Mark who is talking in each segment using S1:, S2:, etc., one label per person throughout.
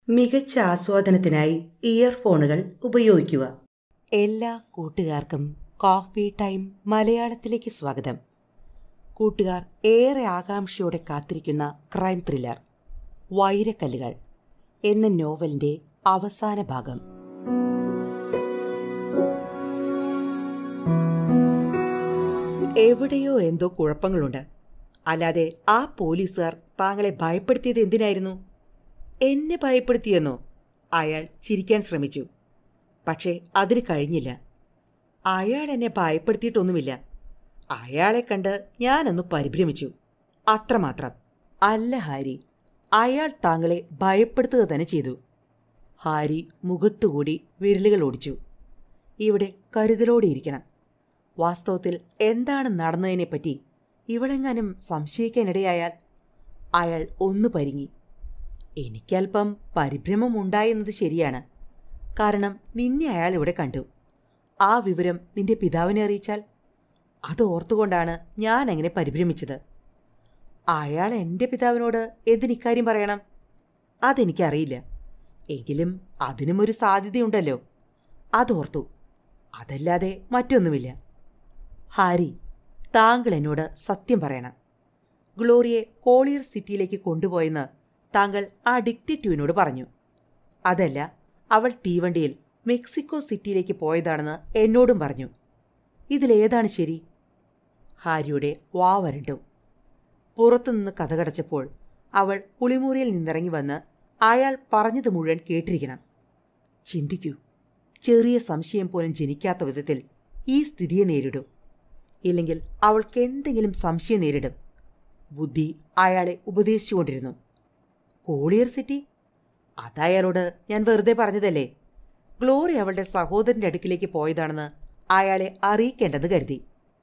S1: മികച്ച ആസ്വാദനത്തിനായി ഇയർഫോണുകൾ ഉപയോഗിക്കുക എല്ലാ കൂട്ടുകാർക്കും കോഫി ടൈം മലയാളത്തിലേക്ക് സ്വാഗതം കൂട്ടുകാർ ഏറെ ആകാംക്ഷയോടെ കാത്തിരിക്കുന്ന ക്രൈം ത്രില്ലർ വൈരക്കല്ലുകൾ എന്ന നോവലിന്റെ അവസാന ഭാഗം എവിടെയോ എന്തോ കുഴപ്പങ്ങളുണ്ട് അല്ലാതെ ആ പോലീസുകാർ താങ്കളെ ഭയപ്പെടുത്തിയത് എന്തിനായിരുന്നു എന്നെ ഭയപ്പെടുത്തിയെന്നോ അയാൾ ചിരിക്കാൻ ശ്രമിച്ചു പക്ഷേ അതിന് കഴിഞ്ഞില്ല അയാൾ എന്നെ ഭയപ്പെടുത്തിയിട്ടൊന്നുമില്ല അയാളെ കണ്ട് ഞാനൊന്ന് പരിഭ്രമിച്ചു അത്രമാത്രം അല്ല ഹാരി അയാൾ താങ്കളെ ഭയപ്പെടുത്തുക തന്നെ ചെയ്തു ഹാരി മുഖത്തുകൂടി വിരലുകൾ ഓടിച്ചു ഇവിടെ കരുതലോടെ ഇരിക്കണം വാസ്തവത്തിൽ എന്താണ് നടന്നതിനെപ്പറ്റി ഇവളെങ്ങാനും സംശയിക്കാനിടയായാൽ അയാൾ ഒന്ന് പരിങ്ങി എനിക്കല്പം പരിഭ്രമം ഉണ്ടായെന്നത് ശരിയാണ് കാരണം നിന്നെ അയാൾ ഇവിടെ കണ്ടു ആ വിവരം നിന്റെ പിതാവിനെ അറിയിച്ചാൽ അത് ഓർത്തുകൊണ്ടാണ് ഞാൻ അങ്ങനെ പരിഭ്രമിച്ചത് അയാൾ എൻ്റെ പിതാവിനോട് എന്തിനിക്കാര്യം പറയണം അതെനിക്കറിയില്ല എങ്കിലും അതിനും ഒരു സാധ്യതയുണ്ടല്ലോ അതോർത്തു അതല്ലാതെ മറ്റൊന്നുമില്ല ഹാരി താങ്കൾ എന്നോട് സത്യം പറയണം ഗ്ലോറിയെ കോളിയർ സിറ്റിയിലേക്ക് കൊണ്ടുപോയെന്ന് താങ്കൾ ആ ഡിക്റ്റേറ്റീവിനോട് പറഞ്ഞു അതല്ല അവൾ തീവണ്ടിയിൽ മെക്സിക്കോ സിറ്റിയിലേക്ക് പോയതാണെന്ന് എന്നോടും പറഞ്ഞു ഇതിലേതാണ് ശരി ഹാരിയുടെ വാ വരണ്ടു പുറത്തുനിന്ന് കഥകടച്ചപ്പോൾ അവൾ കുളിമുറിയിൽ നിന്നിറങ്ങി വന്ന് അയാൾ പറഞ്ഞത് മുഴുവൻ കേട്ടിരിക്കണം ചിന്തിക്കൂ ചെറിയ സംശയം പോലും ജനിക്കാത്ത വിധത്തിൽ ഈ സ്ഥിതിയെ നേരിടും ഇല്ലെങ്കിൽ അവൾക്ക് എന്തെങ്കിലും സംശയം നേരിടും ബുദ്ധി അയാളെ ഉപദേശിച്ചുകൊണ്ടിരുന്നു കോളിയർ സിറ്റി അതയാളോട് ഞാൻ വെറുതെ പറഞ്ഞതല്ലേ ഗ്ലോറി അവളുടെ സഹോദരന്റെ അടുക്കിലേക്ക് പോയതാണെന്ന് അയാളെ അറിയിക്കേണ്ടെന്ന് കരുതി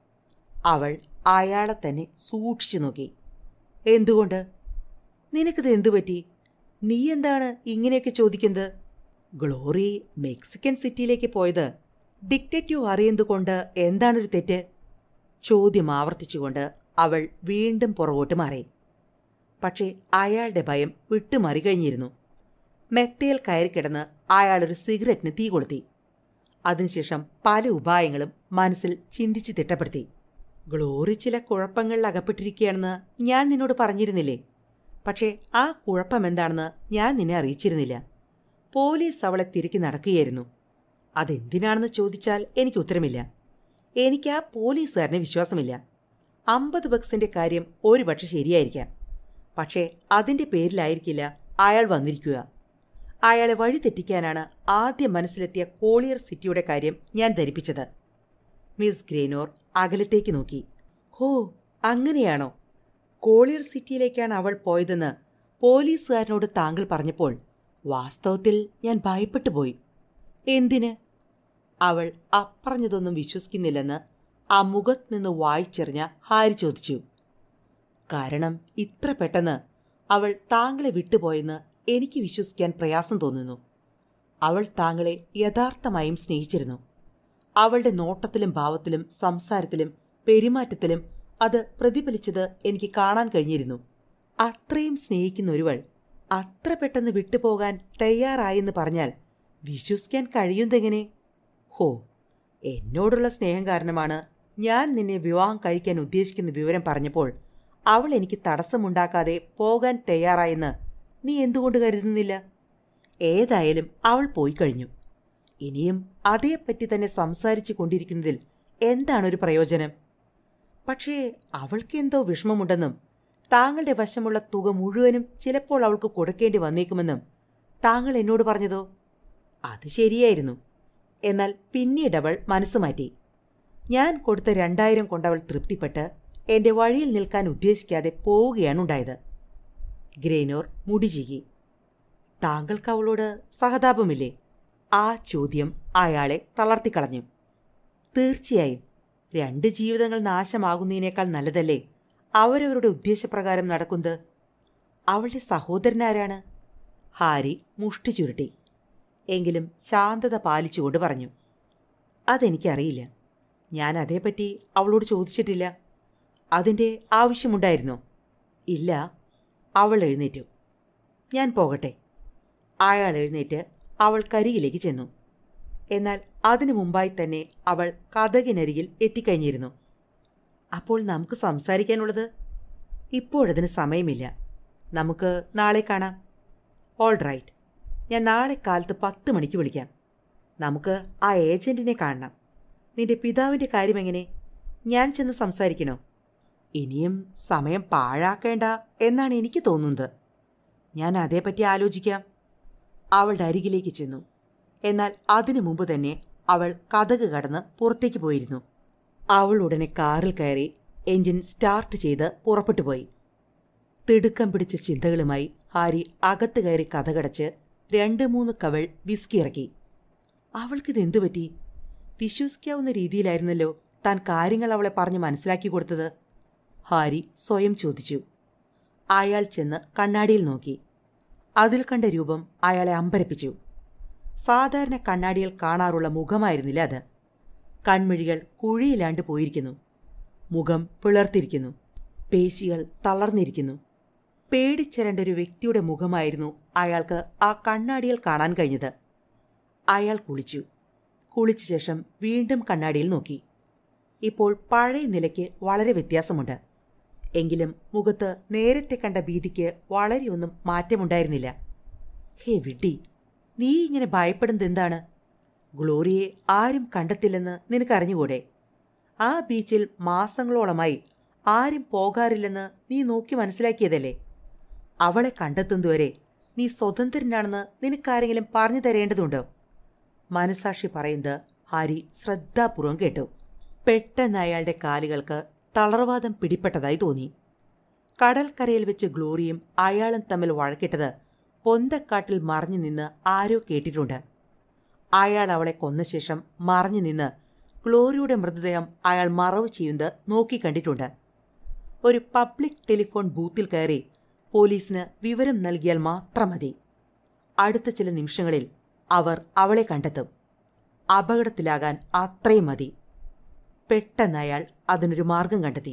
S1: അവൾ അയാളെ തന്നെ സൂക്ഷിച്ചു നോക്കി എന്തുകൊണ്ട് നിനക്കിത് എന്തു പറ്റി നീ എന്താണ് ഇങ്ങനെയൊക്കെ ചോദിക്കുന്നത് ഗ്ലോറി മെക്സിക്കൻ സിറ്റിയിലേക്ക് പോയത് ഡിക്റ്റേറ്റീവ് അറിയുന്നതുകൊണ്ട് എന്താണൊരു തെറ്റ് ചോദ്യം ആവർത്തിച്ചുകൊണ്ട് അവൾ വീണ്ടും പുറകോട്ട് മാറി പക്ഷേ അയാളുടെ ഭയം വിട്ടുമാറി കഴിഞ്ഞിരുന്നു മെത്തയിൽ കയറി കിടന്ന് അയാളൊരു സിഗരറ്റിന് തീ കൊളുത്തി അതിനുശേഷം പല ഉപായങ്ങളും മനസ്സിൽ ചിന്തിച്ച് തിട്ടപ്പെടുത്തി ഗ്ലോറി ചില കുഴപ്പങ്ങളിൽ അകപ്പെട്ടിരിക്കുകയാണെന്ന് ഞാൻ നിന്നോട് പറഞ്ഞിരുന്നില്ലേ പക്ഷേ ആ കുഴപ്പം എന്താണെന്ന് ഞാൻ നിന്നെ അറിയിച്ചിരുന്നില്ല പോലീസ് അവളെ തിരക്കി നടക്കുകയായിരുന്നു അതെന്തിനാണെന്ന് ചോദിച്ചാൽ എനിക്ക് ഉത്തരമില്ല എനിക്ക് ആ പോലീസുകാരനെ വിശ്വാസമില്ല അമ്പത് ബക്സിന്റെ കാര്യം ഒരുപക്ഷെ ശരിയായിരിക്കാം പക്ഷേ അതിന്റെ പേരിലായിരിക്കില്ല അയാൾ വന്നിരിക്കുക അയാളെ വഴി തെറ്റിക്കാനാണ് ആദ്യം മനസ്സിലെത്തിയ കോളിയർ സിറ്റിയുടെ കാര്യം ഞാൻ ധരിപ്പിച്ചത് മിസ് ഗ്രേനോർ അകലത്തേക്ക് നോക്കി ഹോ അങ്ങനെയാണോ കോളിയർ സിറ്റിയിലേക്കാണ് അവൾ പോയതെന്ന് പോലീസുകാരനോട് താങ്കൾ പറഞ്ഞപ്പോൾ വാസ്തവത്തിൽ ഞാൻ ഭയപ്പെട്ടു പോയി എന്തിന് അവൾ അപ്പറഞ്ഞതൊന്നും വിശ്വസിക്കുന്നില്ലെന്ന് ആ മുഖത്ത് നിന്ന് വായിച്ചെറിഞ്ഞ ഹാരി ചോദിച്ചു കാരണം ഇത്ര പെട്ടെന്ന് അവൾ താങ്കളെ വിട്ടുപോയെന്ന് എനിക്ക് വിശ്വസിക്കാൻ പ്രയാസം തോന്നുന്നു അവൾ താങ്കളെ യഥാർത്ഥമായും സ്നേഹിച്ചിരുന്നു അവളുടെ നോട്ടത്തിലും ഭാവത്തിലും സംസാരത്തിലും പെരുമാറ്റത്തിലും അത് പ്രതിഫലിച്ചത് എനിക്ക് കാണാൻ കഴിഞ്ഞിരുന്നു അത്രയും സ്നേഹിക്കുന്ന ഒരുവൾ അത്ര പെട്ടെന്ന് വിട്ടുപോകാൻ തയ്യാറായെന്ന് പറഞ്ഞാൽ വിശ്വസിക്കാൻ കഴിയുന്നതെങ്ങനെ ഹോ എന്നോടുള്ള സ്നേഹം കാരണമാണ് ഞാൻ നിന്നെ വിവാഹം കഴിക്കാൻ ഉദ്ദേശിക്കുന്ന വിവരം പറഞ്ഞപ്പോൾ അവൾ എനിക്ക് തടസ്സമുണ്ടാക്കാതെ പോകാൻ തയ്യാറായെന്ന് നീ എന്തുകൊണ്ട് കരുതുന്നില്ല ഏതായാലും അവൾ പോയി കഴിഞ്ഞു ഇനിയും അതേപ്പറ്റി തന്നെ സംസാരിച്ചു കൊണ്ടിരിക്കുന്നതിൽ എന്താണൊരു പ്രയോജനം പക്ഷേ അവൾക്ക് എന്തോ വിഷമമുണ്ടെന്നും താങ്കളുടെ വശമുള്ള തുക മുഴുവനും ചിലപ്പോൾ അവൾക്ക് കൊടുക്കേണ്ടി വന്നേക്കുമെന്നും താങ്കൾ എന്നോട് പറഞ്ഞതോ അത് ശരിയായിരുന്നു എന്നാൽ പിന്നീട് അവൾ മനസ്സ് മാറ്റി ഞാൻ കൊടുത്ത രണ്ടായിരം കൊണ്ടവൾ തൃപ്തിപ്പെട്ട് എന്റെ വഴിയിൽ നിൽക്കാൻ ഉദ്ദേശിക്കാതെ പോവുകയാണ് ഉണ്ടായത് ഗ്രേനോർ മുടിചീകി താങ്കൾക്ക് അവളോട് സഹതാപമില്ലേ ആ ചോദ്യം അയാളെ തളർത്തിക്കളഞ്ഞു തീർച്ചയായും രണ്ട് ജീവിതങ്ങൾ നാശമാകുന്നതിനേക്കാൾ നല്ലതല്ലേ അവരവരുടെ ഉദ്ദേശപ്രകാരം നടക്കുന്നത് അവളുടെ സഹോദരനാരാണ് ഹാരി മുഷ്ടി ചുരുട്ടി എങ്കിലും ശാന്തത പാലിച്ചുകൊണ്ട് പറഞ്ഞു അതെനിക്കറിയില്ല ഞാൻ അതേപ്പറ്റി അവളോട് ചോദിച്ചിട്ടില്ല അതിൻ്റെ ആവശ്യമുണ്ടായിരുന്നോ ഇല്ല അവൾ എഴുന്നേറ്റു ഞാൻ പോകട്ടെ അയാൾ എഴുന്നേറ്റ് അവൾക്കരികിലേക്ക് ചെന്നു എന്നാൽ അതിനു മുമ്പായി തന്നെ അവൾ കഥകിനരികിൽ എത്തിക്കഴിഞ്ഞിരുന്നു അപ്പോൾ നമുക്ക് സംസാരിക്കാനുള്ളത് ഇപ്പോഴതിന് സമയമില്ല നമുക്ക് നാളെ കാണാം ഓൾ റൈറ്റ് ഞാൻ നാളെ കാലത്ത് പത്ത് മണിക്ക് വിളിക്കാം നമുക്ക് ആ ഏജൻറ്റിനെ കാണണം നിന്റെ പിതാവിൻ്റെ കാര്യം എങ്ങനെ ഞാൻ ചെന്ന് സംസാരിക്കണോ ഇനിയും സമയം പാഴാക്കേണ്ട എന്നാണ് എനിക്ക് തോന്നുന്നത് ഞാൻ അതേപ്പറ്റി ആലോചിക്കാം അവളുടെ അരികിലേക്ക് ചെന്നു എന്നാൽ അതിനു മുമ്പ് തന്നെ അവൾ കഥക് കടന്ന് പുറത്തേക്ക് പോയിരുന്നു അവൾ ഉടനെ കാറിൽ കയറി എഞ്ചിൻ സ്റ്റാർട്ട് ചെയ്ത് പുറപ്പെട്ടു പോയി തിടുക്കം പിടിച്ച ചിന്തകളുമായി ഹാരി അകത്ത് കയറി കഥകടച്ച് രണ്ട് മൂന്ന് കവൾ വിസ്കി ഇറക്കി അവൾക്കിത് പറ്റി വിശ്വസിക്കാവുന്ന രീതിയിലായിരുന്നല്ലോ താൻ കാര്യങ്ങൾ അവളെ പറഞ്ഞ് മനസ്സിലാക്കി കൊടുത്തത് ഹാരി സ്വയം ചോദിച്ചു അയാൾ ചെന്ന് കണ്ണാടിയിൽ നോക്കി അതിൽ കണ്ട രൂപം അയാളെ അമ്പരപ്പിച്ചു സാധാരണ കണ്ണാടിയിൽ കാണാറുള്ള മുഖമായിരുന്നില്ല അത് കൺമിഴികൾ കുഴിയിലാണ്ട് പോയിരിക്കുന്നു മുഖം പിളർത്തിരിക്കുന്നു പേശികൾ തളർന്നിരിക്കുന്നു പേടിച്ചിരണ്ട ഒരു വ്യക്തിയുടെ മുഖമായിരുന്നു അയാൾക്ക് ആ കണ്ണാടിയിൽ കാണാൻ കഴിഞ്ഞത് അയാൾ കുളിച്ചു കുളിച്ച ശേഷം വീണ്ടും കണ്ണാടിയിൽ നോക്കി ഇപ്പോൾ പഴയ നിലയ്ക്ക് വളരെ വ്യത്യാസമുണ്ട് എങ്കിലും മുഖത്ത് നേരത്തെ കണ്ട ഭീതിക്ക് വളരെയൊന്നും മാറ്റമുണ്ടായിരുന്നില്ല ഹേ വിഡ്ഡി നീ ഇങ്ങനെ ഭയപ്പെടുന്നത് എന്താണ് ഗ്ലോറിയെ ആരും കണ്ടെത്തില്ലെന്ന് നിനക്കറിഞ്ഞുകൂടെ ആ ബീച്ചിൽ മാസങ്ങളോളമായി ആരും പോകാറില്ലെന്ന് നീ നോക്കി മനസ്സിലാക്കിയതല്ലേ അവളെ കണ്ടെത്തുന്നതുവരെ നീ സ്വതന്ത്രനാണെന്ന് നിനക്കാരെങ്കിലും പറഞ്ഞു തരേണ്ടതുണ്ടോ മനസാക്ഷി പറയുന്നത് ഹാരി ശ്രദ്ധാപൂർവം കേട്ടു പെട്ടെന്ന് അയാളുടെ കാലുകൾക്ക് തളർവാദം പിടിപ്പെട്ടതായി തോന്നി കടൽക്കരയിൽ വെച്ച് ഗ്ലോറിയും അയാളും തമ്മിൽ വഴക്കിട്ടത് പൊന്തക്കാട്ടിൽ മറഞ്ഞു നിന്ന് ആരോ കേട്ടിട്ടുണ്ട് അയാൾ അവളെ കൊന്ന ശേഷം മറഞ്ഞു നിന്ന് ഗ്ലോറിയുടെ മൃതദേഹം അയാൾ മറവ് ചെയ്യുന്നത് നോക്കിക്കണ്ടിട്ടുണ്ട് ഒരു പബ്ലിക് ടെലിഫോൺ ബൂത്തിൽ കയറി പോലീസിന് വിവരം നൽകിയാൽ മാത്രം മതി അടുത്ത ചില നിമിഷങ്ങളിൽ അവർ അവളെ കണ്ടെത്തും അപകടത്തിലാകാൻ അത്രയും മതി പെട്ടെന്ന് അയാൾ അതിനൊരു മാർഗം കണ്ടെത്തി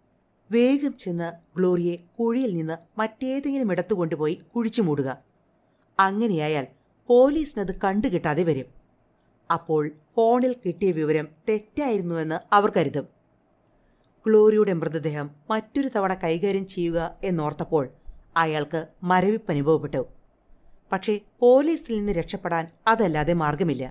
S1: വേഗം ചെന്ന് ഗ്ലോറിയെ കുഴിയിൽ നിന്ന് മറ്റേതെങ്കിലും ഇടത്തു കൊണ്ടുപോയി കുഴിച്ചു മൂടുക അങ്ങനെയായാൽ പോലീസിനത് കണ്ടുകിട്ടാതെ വരും അപ്പോൾ ഫോണിൽ കിട്ടിയ വിവരം തെറ്റായിരുന്നുവെന്ന് അവർ കരുതും ഗ്ലോറിയുടെ മൃതദേഹം മറ്റൊരു തവണ കൈകാര്യം ചെയ്യുക എന്നോർത്തപ്പോൾ അയാൾക്ക് മരവിപ്പ് അനുഭവപ്പെട്ടു പക്ഷേ പോലീസിൽ നിന്ന് രക്ഷപ്പെടാൻ അതല്ലാതെ മാർഗമില്ല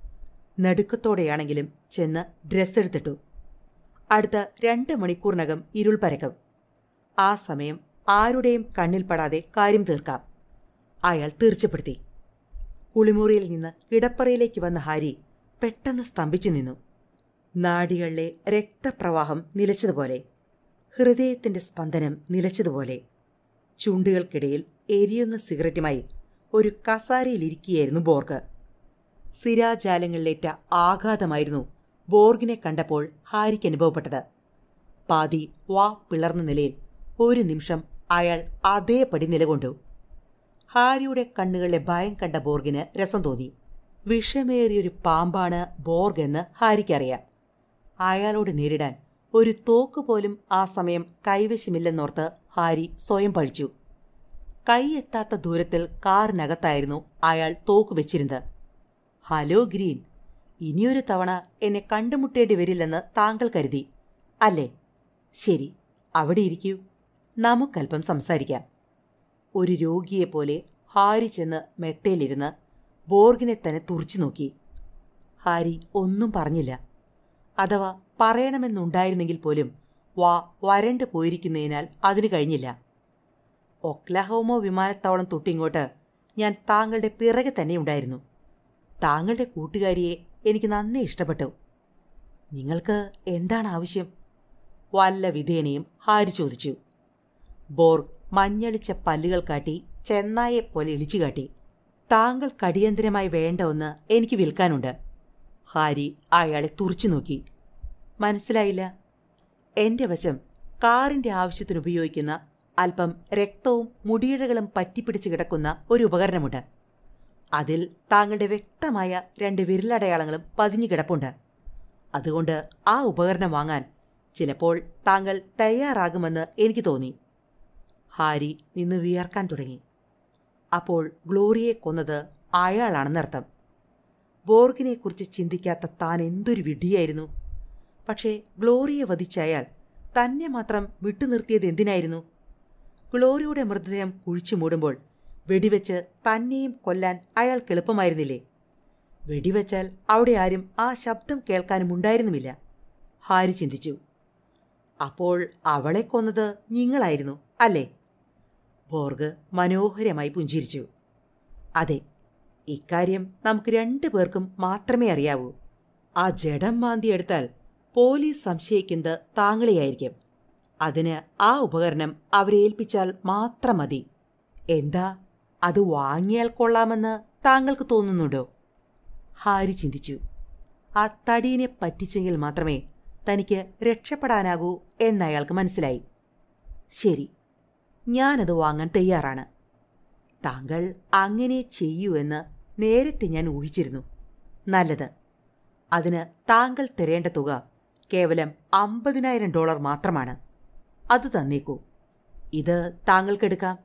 S1: നടുക്കത്തോടെയാണെങ്കിലും ചെന്ന് ഡ്രസ്സ് എടുത്തിട്ടു അടുത്ത രണ്ട് മണിക്കൂറിനകം ഇരുൾ പരക്കും ആ സമയം ആരുടെയും കണ്ണിൽപ്പെടാതെ കാര്യം തീർക്കാം അയാൾ തീർച്ചപ്പെടുത്തി കുളിമുറിയിൽ നിന്ന് കിടപ്പറയിലേക്ക് വന്ന ഹാരി പെട്ടെന്ന് സ്തംഭിച്ചു നിന്നു നാഡികളിലെ രക്തപ്രവാഹം നിലച്ചതുപോലെ ഹൃദയത്തിന്റെ സ്പന്ദനം നിലച്ചതുപോലെ ചുണ്ടുകൾക്കിടയിൽ എരിയുന്ന സിഗരറ്റുമായി ഒരു കസാരയിലിരിക്കുകയായിരുന്നു ബോർഗ് സിരാജാലങ്ങളിലേറ്റ ആഘാതമായിരുന്നു ബോർഗിനെ കണ്ടപ്പോൾ ഹാരിക്ക് അനുഭവപ്പെട്ടത് പാതി വാ പിളർന്ന നിലയിൽ ഒരു നിമിഷം അയാൾ അതേപടി നിലകൊണ്ടു ഹാരിയുടെ കണ്ണുകളിലെ ഭയം കണ്ട ബോർഗിന് രസം തോന്നി വിഷമേറിയൊരു പാമ്പാണ് ബോർഗ് എന്ന് ഹാരിക്കറിയാം അയാളോട് നേരിടാൻ ഒരു തോക്ക് പോലും ആ സമയം കൈവശമില്ലെന്നോർത്ത് ഹാരി സ്വയം പഴിച്ചു കൈയെത്താത്ത ദൂരത്തിൽ കാറിനകത്തായിരുന്നു അയാൾ തോക്ക് വെച്ചിരുന്നത് ഹലോ ഗ്രീൻ ഇനിയൊരു തവണ എന്നെ കണ്ടുമുട്ടേണ്ടി വരില്ലെന്ന് താങ്കൾ കരുതി അല്ലേ ശരി അവിടെ ഇരിക്കൂ നമുക്കല്പം സംസാരിക്കാം ഒരു രോഗിയെപ്പോലെ ഹാരി ചെന്ന് മെത്തയിലിരുന്ന് ബോർഗിനെ തന്നെ തുറച്ചു നോക്കി ഹാരി ഒന്നും പറഞ്ഞില്ല അഥവാ പറയണമെന്നുണ്ടായിരുന്നെങ്കിൽ പോലും വാ വരണ്ടു പോയിരിക്കുന്നതിനാൽ അതിന് കഴിഞ്ഞില്ല ഒക്ലഹോമോ വിമാനത്താവളം തൊട്ടിങ്ങോട്ട് ഞാൻ താങ്കളുടെ പിറകെ തന്നെ ഉണ്ടായിരുന്നു താങ്കളുടെ കൂട്ടുകാരിയെ എനിക്ക് നന്നേ ഇഷ്ടപ്പെട്ടു നിങ്ങൾക്ക് എന്താണ് ആവശ്യം വല്ല വിധേനയും ഹാരി ചോദിച്ചു ബോർഗ് മഞ്ഞളിച്ച പല്ലുകൾ കാട്ടി ചെന്നായെപ്പോലെ ഇളിച്ചു കാട്ടി താങ്കൾ കടിയന്തരമായി വേണ്ട ഒന്ന് എനിക്ക് വിൽക്കാനുണ്ട് ഹാരി അയാളെ തുറച്ചു നോക്കി മനസ്സിലായില്ല എന്റെ വശം കാറിന്റെ ആവശ്യത്തിന് ഉപയോഗിക്കുന്ന അല്പം രക്തവും മുടിയിഴകളും പറ്റിപ്പിടിച്ച് കിടക്കുന്ന ഒരു ഉപകരണമുണ്ട് അതിൽ താങ്കളുടെ വ്യക്തമായ രണ്ട് വിരലടയാളങ്ങളും പതിഞ്ഞു കിടപ്പുണ്ട് അതുകൊണ്ട് ആ ഉപകരണം വാങ്ങാൻ ചിലപ്പോൾ താങ്കൾ തയ്യാറാകുമെന്ന് എനിക്ക് തോന്നി ഹാരി നിന്ന് വിയർക്കാൻ തുടങ്ങി അപ്പോൾ ഗ്ലോറിയെ കൊന്നത് അയാളാണെന്നർത്ഥം ബോർഗിനെക്കുറിച്ച് ചിന്തിക്കാത്ത താൻ എന്തൊരു വിഡ്ഢിയായിരുന്നു പക്ഷേ ഗ്ലോറിയെ വധിച്ച അയാൾ തന്നെ മാത്രം വിട്ടുനിർത്തിയത് എന്തിനായിരുന്നു ഗ്ലോറിയുടെ മൃതദേഹം കുഴിച്ചു മൂടുമ്പോൾ വെടിവെച്ച് തന്നെയും കൊല്ലാൻ അയാൾക്ക് എളുപ്പമായിരുന്നില്ലേ വെടിവെച്ചാൽ അവിടെ ആരും ആ ശബ്ദം കേൾക്കാനും ഉണ്ടായിരുന്നുമില്ല ഹാരി ചിന്തിച്ചു അപ്പോൾ അവളെ കൊന്നത് നിങ്ങളായിരുന്നു അല്ലേ ബോർഗ് മനോഹരമായി പുഞ്ചിരിച്ചു അതെ ഇക്കാര്യം നമുക്ക് രണ്ടു പേർക്കും മാത്രമേ അറിയാവൂ ആ ജഡം മാന്തി എടുത്താൽ പോലീസ് സംശയിക്കുന്നത് താങ്കളെയായിരിക്കും അതിന് ആ ഉപകരണം അവരെ ഏൽപ്പിച്ചാൽ മാത്രം മതി എന്താ അത് വാങ്ങിയാൽ കൊള്ളാമെന്ന് താങ്കൾക്ക് തോന്നുന്നുണ്ടോ ഹാരി ചിന്തിച്ചു ആ തടീനെ പറ്റിച്ചെങ്കിൽ മാത്രമേ തനിക്ക് രക്ഷപ്പെടാനാകൂ എന്നയാൾക്ക് മനസ്സിലായി ശരി ഞാനത് വാങ്ങാൻ തയ്യാറാണ് താങ്കൾ അങ്ങനെ ചെയ്യൂ എന്ന് നേരത്തെ ഞാൻ ഊഹിച്ചിരുന്നു നല്ലത് അതിന് താങ്കൾ തരേണ്ട തുക കേവലം അമ്പതിനായിരം ഡോളർ മാത്രമാണ് അത് തന്നേക്കൂ ഇത് താങ്കൾക്കെടുക്കാം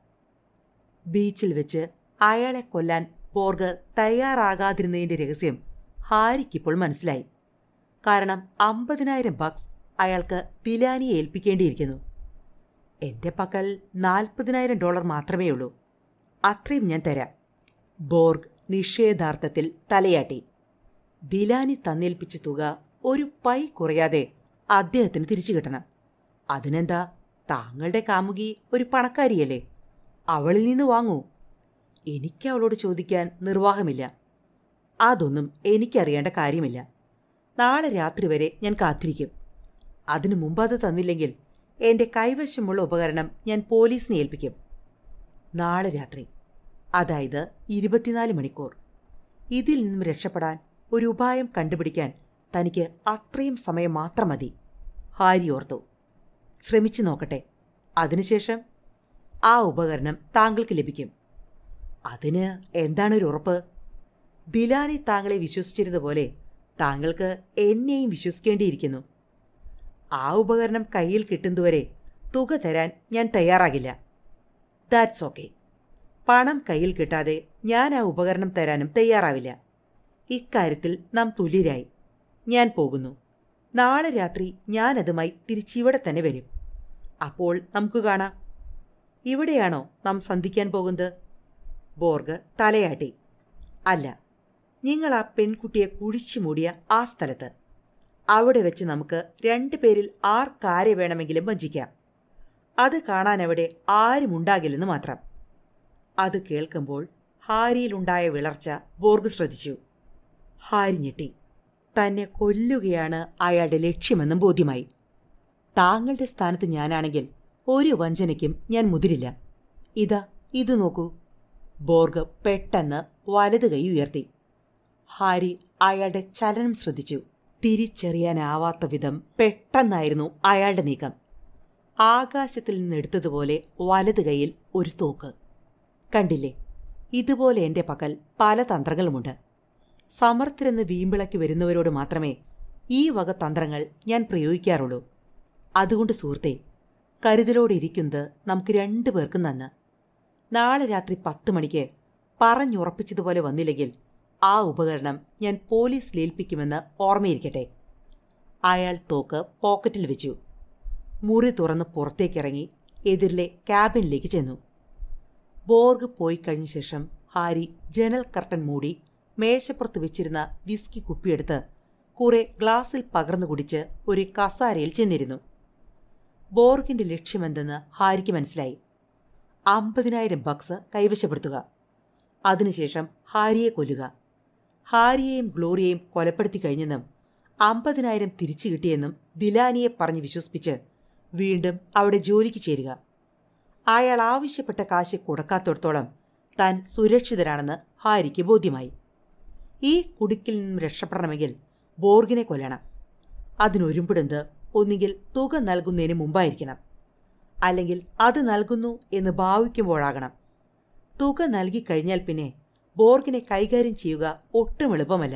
S1: ബീച്ചിൽ വെച്ച് അയാളെ കൊല്ലാൻ ബോർഗ് തയ്യാറാകാതിരുന്നതിന്റെ രഹസ്യം ഹാരിക്കിപ്പോൾ മനസ്സിലായി കാരണം അമ്പതിനായിരം ബക്സ് അയാൾക്ക് തിലാനിയെ ഏൽപ്പിക്കേണ്ടിയിരിക്കുന്നു എന്റെ പക്കൽ നാൽപ്പതിനായിരം ഡോളർ മാത്രമേ ഉള്ളൂ അത്രയും ഞാൻ തരാം ബോർഗ് നിഷേധാർത്ഥത്തിൽ തലയാട്ടി ദിലാനി തന്നേൽപ്പിച്ച തുക ഒരു പൈ കുറയാതെ അദ്ദേഹത്തിന് തിരിച്ചു കിട്ടണം അതിനെന്താ താങ്കളുടെ കാമുകി ഒരു പണക്കാരിയല്ലേ അവളിൽ നിന്ന് വാങ്ങൂ എനിക്ക് അവളോട് ചോദിക്കാൻ നിർവാഹമില്ല അതൊന്നും എനിക്കറിയേണ്ട കാര്യമില്ല നാളെ രാത്രി വരെ ഞാൻ കാത്തിരിക്കും അതിനു മുമ്പ് അത് തന്നില്ലെങ്കിൽ എന്റെ കൈവശമുള്ള ഉപകരണം ഞാൻ പോലീസിനെ ഏൽപ്പിക്കും നാളെ രാത്രി അതായത് ഇരുപത്തിനാല് മണിക്കൂർ ഇതിൽ നിന്നും രക്ഷപ്പെടാൻ ഒരു ഉപായം കണ്ടുപിടിക്കാൻ തനിക്ക് അത്രയും സമയം മാത്രം മതി ഹാരി ഓർത്തു ശ്രമിച്ചു നോക്കട്ടെ അതിനുശേഷം ആ ഉപകരണം താങ്കൾക്ക് ലഭിക്കും അതിന് എന്താണൊരു ഉറപ്പ് ദിലാനി താങ്കളെ വിശ്വസിച്ചിരുന്നതുപോലെ താങ്കൾക്ക് എന്നെയും വിശ്വസിക്കേണ്ടിയിരിക്കുന്നു ആ ഉപകരണം കയ്യിൽ കിട്ടുന്നതുവരെ തുക തരാൻ ഞാൻ തയ്യാറാകില്ല ദാറ്റ്സ് ഓക്കെ പണം കയ്യിൽ കിട്ടാതെ ഞാൻ ആ ഉപകരണം തരാനും തയ്യാറാവില്ല ഇക്കാര്യത്തിൽ നാം തുല്യരായി ഞാൻ പോകുന്നു നാളെ രാത്രി ഞാനതുമായി തിരിച്ചിവിടെ തന്നെ വരും അപ്പോൾ നമുക്ക് കാണാം ഇവിടെയാണോ നാം സന്ധിക്കാൻ പോകുന്നത് ബോർഗ് തലയാട്ടി അല്ല നിങ്ങൾ ആ പെൺകുട്ടിയെ കുഴിച്ചു മൂടിയ ആ സ്ഥലത്ത് അവിടെ വെച്ച് നമുക്ക് രണ്ടു പേരിൽ ആർക്കാരെ വേണമെങ്കിലും വഞ്ചിക്കാം അത് കാണാൻ അവിടെ ആരുമുണ്ടാകില്ലെന്ന് മാത്രം അത് കേൾക്കുമ്പോൾ ഹാരിയിലുണ്ടായ വിളർച്ച ബോർഗ് ശ്രദ്ധിച്ചു ഹാരി ഞെട്ടി തന്നെ കൊല്ലുകയാണ് അയാളുടെ ലക്ഷ്യമെന്നും ബോധ്യമായി താങ്കളുടെ സ്ഥാനത്ത് ഞാനാണെങ്കിൽ ഒരു വഞ്ചനയ്ക്കും ഞാൻ മുതിരില്ല ഇതാ ഇത് നോക്കൂ ബോർഗ് പെട്ടെന്ന് വലത് കൈ ഉയർത്തി ഹാരി അയാളുടെ ചലനം ശ്രദ്ധിച്ചു തിരിച്ചറിയാനാവാത്ത വിധം പെട്ടെന്നായിരുന്നു അയാളുടെ നീക്കം ആകാശത്തിൽ നിന്നെടുത്തതുപോലെ വലത് കൈയിൽ ഒരു തോക്ക് കണ്ടില്ലേ ഇതുപോലെ എൻ്റെ പക്കൽ പല തന്ത്രങ്ങളുമുണ്ട് സമർത്ഥരെന്ന് വീമ്പിളക്കി വരുന്നവരോട് മാത്രമേ ഈ വക തന്ത്രങ്ങൾ ഞാൻ പ്രയോഗിക്കാറുള്ളൂ അതുകൊണ്ട് സുഹൃത്തെ കരുതലോടെ ഇരിക്കുന്നത് നമുക്ക് രണ്ടു പേർക്കും നന്ന് നാളെ രാത്രി പത്ത് മണിക്ക് പറഞ്ഞുറപ്പിച്ചതുപോലെ വന്നില്ലെങ്കിൽ ആ ഉപകരണം ഞാൻ പോലീസിൽ ഏൽപ്പിക്കുമെന്ന് ഓർമ്മയിരിക്കട്ടെ അയാൾ തോക്ക് പോക്കറ്റിൽ വെച്ചു മുറി തുറന്ന് പുറത്തേക്കിറങ്ങി എതിരിലെ ക്യാബിനിലേക്ക് ചെന്നു ബോർഗ് പോയി കഴിഞ്ഞ ശേഷം ഹാരി ജനൽ കർട്ടൻ മൂടി മേശപ്പുറത്ത് വെച്ചിരുന്ന വിസ്കി കുപ്പിയെടുത്ത് കുറെ ഗ്ലാസ്സിൽ പകർന്നു കുടിച്ച് ഒരു കസാരയിൽ ചെന്നിരുന്നു ബോർഗിന്റെ ലക്ഷ്യമെന്തെന്ന് ഹാരിക്ക് മനസ്സിലായി അമ്പതിനായിരം ബക്സ് കൈവശപ്പെടുത്തുക അതിനുശേഷം ഹാരിയെ കൊല്ലുക ഹാരിയെയും ഗ്ലോറിയെയും കൊലപ്പെടുത്തി കഴിഞ്ഞെന്നും അമ്പതിനായിരം തിരിച്ചു കിട്ടിയെന്നും ദിലാനിയെ പറഞ്ഞ് വിശ്വസിപ്പിച്ച് വീണ്ടും അവിടെ ജോലിക്ക് ചേരുക അയാൾ ആവശ്യപ്പെട്ട കാശ് കൊടുക്കാത്തിടത്തോളം താൻ സുരക്ഷിതരാണെന്ന് ഹാരിക്ക് ബോധ്യമായി ഈ കുടുക്കിൽ നിന്നും രക്ഷപ്പെടണമെങ്കിൽ ബോർഗിനെ കൊല്ലണം അതിനൊരുമ്പിടുന്നത് ഒന്നുകിൽ തുക നൽകുന്നതിന് മുമ്പായിരിക്കണം അല്ലെങ്കിൽ അത് നൽകുന്നു എന്ന് ഭാവിക്കുമ്പോഴാകണം തുക നൽകിക്കഴിഞ്ഞാൽ പിന്നെ ബോർഗിനെ കൈകാര്യം ചെയ്യുക ഒട്ടും എളുപ്പമല്ല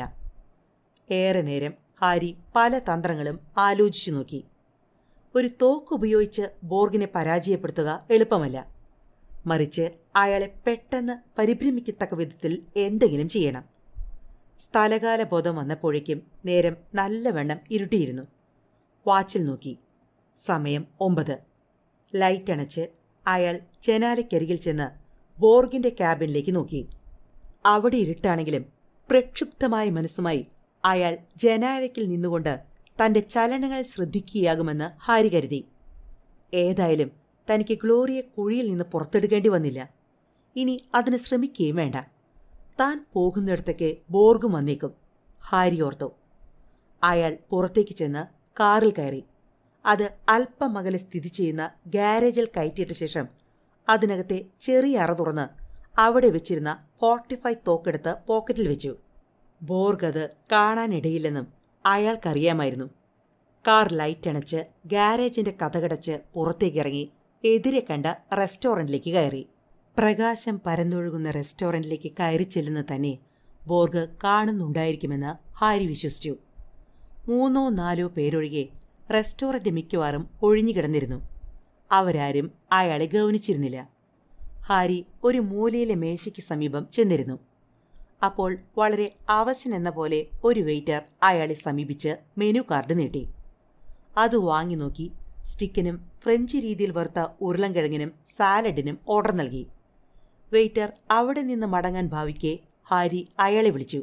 S1: ഏറെ നേരം ഹാരി പല തന്ത്രങ്ങളും ആലോചിച്ചു നോക്കി ഒരു തോക്ക് ഉപയോഗിച്ച് ബോർഗിനെ പരാജയപ്പെടുത്തുക എളുപ്പമല്ല മറിച്ച് അയാളെ പെട്ടെന്ന് പരിഭ്രമിക്കത്തക്ക വിധത്തിൽ എന്തെങ്കിലും ചെയ്യണം സ്ഥലകാല ബോധം വന്നപ്പോഴേക്കും നേരം നല്ലവണ്ണം ഇരുട്ടിയിരുന്നു വാച്ചിൽ നോക്കി സമയം ഒമ്പത് ലൈറ്റ് അണച്ച് അയാൾ ജനാലയ്ക്കരികിൽ ചെന്ന് ബോർഗിന്റെ ക്യാബിനിലേക്ക് നോക്കി അവിടെ ഇരുട്ടാണെങ്കിലും പ്രക്ഷുബ്ധമായ മനസ്സുമായി അയാൾ ജനാലയ്ക്കിൽ നിന്നുകൊണ്ട് തന്റെ ചലനങ്ങൾ ശ്രദ്ധിക്കുകയാകുമെന്ന് ഹാരി കരുതി ഏതായാലും തനിക്ക് ഗ്ലോറിയെ കുഴിയിൽ നിന്ന് പുറത്തെടുക്കേണ്ടി വന്നില്ല ഇനി അതിന് ശ്രമിക്കുകയും വേണ്ട താൻ പോകുന്നിടത്തേക്ക് ബോർഗും വന്നേക്കും ഹാരി ഓർത്തു അയാൾ പുറത്തേക്ക് ചെന്ന് കാറിൽ കയറി അത് അല്പം അകലെ സ്ഥിതി ചെയ്യുന്ന ഗാരേജിൽ കയറ്റിയിട്ട ശേഷം അതിനകത്തെ ചെറിയ അറ തുറന്ന് അവിടെ വെച്ചിരുന്ന ഫോർട്ടി ഫൈവ് തോക്കെടുത്ത് പോക്കറ്റിൽ വെച്ചു ബോർഗ് അത് കാണാനിടയില്ലെന്നും അയാൾക്കറിയാമായിരുന്നു കാർ ലൈറ്റ് അണച്ച് ഗാരേജിന്റെ കഥകടച്ച് പുറത്തേക്കിറങ്ങി എതിരെ കണ്ട റെസ്റ്റോറൻറ്റിലേക്ക് കയറി പ്രകാശം പരന്നൊഴുകുന്ന റെസ്റ്റോറൻറ്റിലേക്ക് കയറി ചെല്ലുന്ന തന്നെ ബോർഗ് കാണുന്നുണ്ടായിരിക്കുമെന്ന് ഹാരി വിശ്വസിച്ചു മൂന്നോ നാലോ പേരൊഴികെ റെസ്റ്റോറൻറ്റ് മിക്കവാറും ഒഴിഞ്ഞുകിടന്നിരുന്നു അവരാരും അയാളെ ഗൗനിച്ചിരുന്നില്ല ഹാരി ഒരു മൂലയിലെ മേശയ്ക്ക് സമീപം ചെന്നിരുന്നു അപ്പോൾ വളരെ അവശനെന്ന പോലെ ഒരു വെയിറ്റർ അയാളെ സമീപിച്ച് മെനു കാർഡ് നീട്ടി അത് വാങ്ങി നോക്കി സ്റ്റിക്കിനും ഫ്രഞ്ച് രീതിയിൽ വറുത്ത ഉരുളൻകിഴങ്ങിനും സാലഡിനും ഓർഡർ നൽകി വെയിറ്റർ അവിടെ നിന്ന് മടങ്ങാൻ ഭാവിക്കെ ഹാരി അയാളെ വിളിച്ചു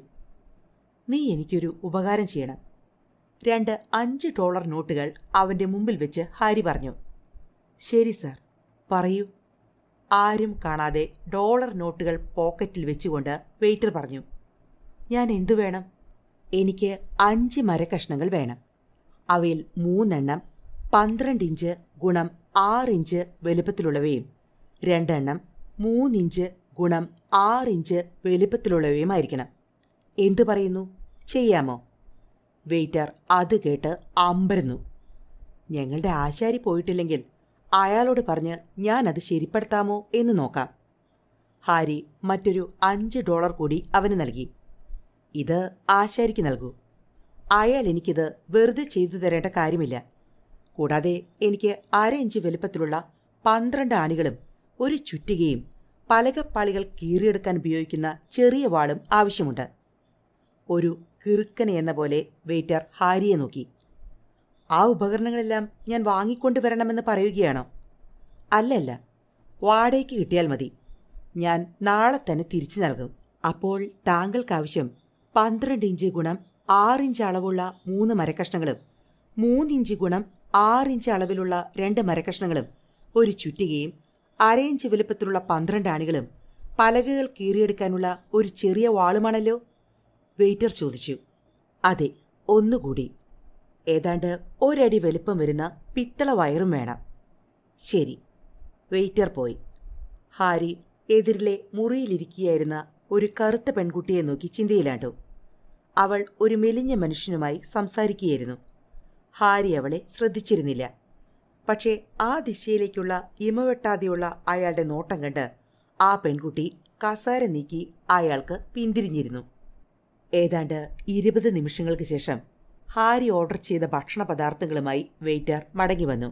S1: നീ എനിക്കൊരു ഉപകാരം ചെയ്യണം രണ്ട് അഞ്ച് ഡോളർ നോട്ടുകൾ അവൻ്റെ മുമ്പിൽ വെച്ച് ഹാരി പറഞ്ഞു ശരി സാർ പറയൂ ആരും കാണാതെ ഡോളർ നോട്ടുകൾ പോക്കറ്റിൽ വെച്ചുകൊണ്ട് വെയിറ്റർ പറഞ്ഞു ഞാൻ എന്തു വേണം എനിക്ക് അഞ്ച് മരക്കഷ്ണങ്ങൾ വേണം അവയിൽ മൂന്നെണ്ണം പന്ത്രണ്ട് ഇഞ്ച് ഗുണം ആറ് ഇഞ്ച് വലുപ്പത്തിലുള്ളവയും രണ്ടെണ്ണം മൂന്നിഞ്ച് ഗുണം ആറ് ഇഞ്ച് വലുപ്പത്തിലുള്ളവയുമായിരിക്കണം എന്തു പറയുന്നു ചെയ്യാമോ വെയിറ്റർ അത് കേട്ട് അമ്പരന്നു ഞങ്ങളുടെ ആശാരി പോയിട്ടില്ലെങ്കിൽ അയാളോട് പറഞ്ഞ് ഞാനത് ശരിപ്പെടുത്താമോ എന്ന് നോക്കാം ഹാരി മറ്റൊരു അഞ്ച് ഡോളർ കൂടി അവന് നൽകി ഇത് ആശാരിക്ക് നൽകൂ അയാൾ എനിക്കിത് വെറുതെ ചെയ്തു തരേണ്ട കാര്യമില്ല കൂടാതെ എനിക്ക് അര ഇഞ്ച് വലുപ്പത്തിലുള്ള പന്ത്രണ്ട് ആണികളും ഒരു ചുറ്റികയും പലകപ്പാളികൾ കീറിയെടുക്കാൻ ഉപയോഗിക്കുന്ന ചെറിയ വാളും ആവശ്യമുണ്ട് ഒരു കിറുക്കനെ എന്ന പോലെ വെയിറ്റർ ഹാരിയെ നോക്കി ആ ഉപകരണങ്ങളെല്ലാം ഞാൻ വാങ്ങിക്കൊണ്ടുവരണമെന്ന് പറയുകയാണോ അല്ലല്ല വാടകയ്ക്ക് കിട്ടിയാൽ മതി ഞാൻ നാളെ തന്നെ തിരിച്ചു നൽകും അപ്പോൾ താങ്കൾക്കാവശ്യം പന്ത്രണ്ട് ഇഞ്ച് ഗുണം ആറിഞ്ച് അളവുള്ള മൂന്ന് മരക്കഷ്ണങ്ങളും മൂന്നിഞ്ച് ഗുണം ആറിഞ്ച് അളവിലുള്ള രണ്ട് മരക്കഷ്ണങ്ങളും ഒരു ചുറ്റികയും അരയിഞ്ച് വലുപ്പത്തിലുള്ള പന്ത്രണ്ട് ആണികളും പലകകൾ കീറിയെടുക്കാനുള്ള ഒരു ചെറിയ വാളുമാണല്ലോ വെയിറ്റർ ചോദിച്ചു അതെ ഒന്നുകൂടി ഏതാണ്ട് ഒരടി വലുപ്പം വരുന്ന പിത്തള വയറും വേണം ശരി വെയിറ്റർ പോയി ഹാരി എതിരിലെ മുറിയിലിരിക്കുകയായിരുന്ന ഒരു കറുത്ത പെൺകുട്ടിയെ നോക്കി ചിന്തയിലാണ്ടു അവൾ ഒരു മെലിഞ്ഞ മനുഷ്യനുമായി സംസാരിക്കുകയായിരുന്നു ഹാരി അവളെ ശ്രദ്ധിച്ചിരുന്നില്ല പക്ഷേ ആ ദിശയിലേക്കുള്ള ഇമവെട്ടാതെയുള്ള അയാളുടെ നോട്ടം കണ്ട് ആ പെൺകുട്ടി കസാര നീക്കി അയാൾക്ക് പിന്തിരിഞ്ഞിരുന്നു ഏതാണ്ട് ഇരുപത് നിമിഷങ്ങൾക്ക് ശേഷം ഹാരി ഓർഡർ ചെയ്ത ഭക്ഷണ പദാർത്ഥങ്ങളുമായി വെയിറ്റർ മടങ്ങി വന്നു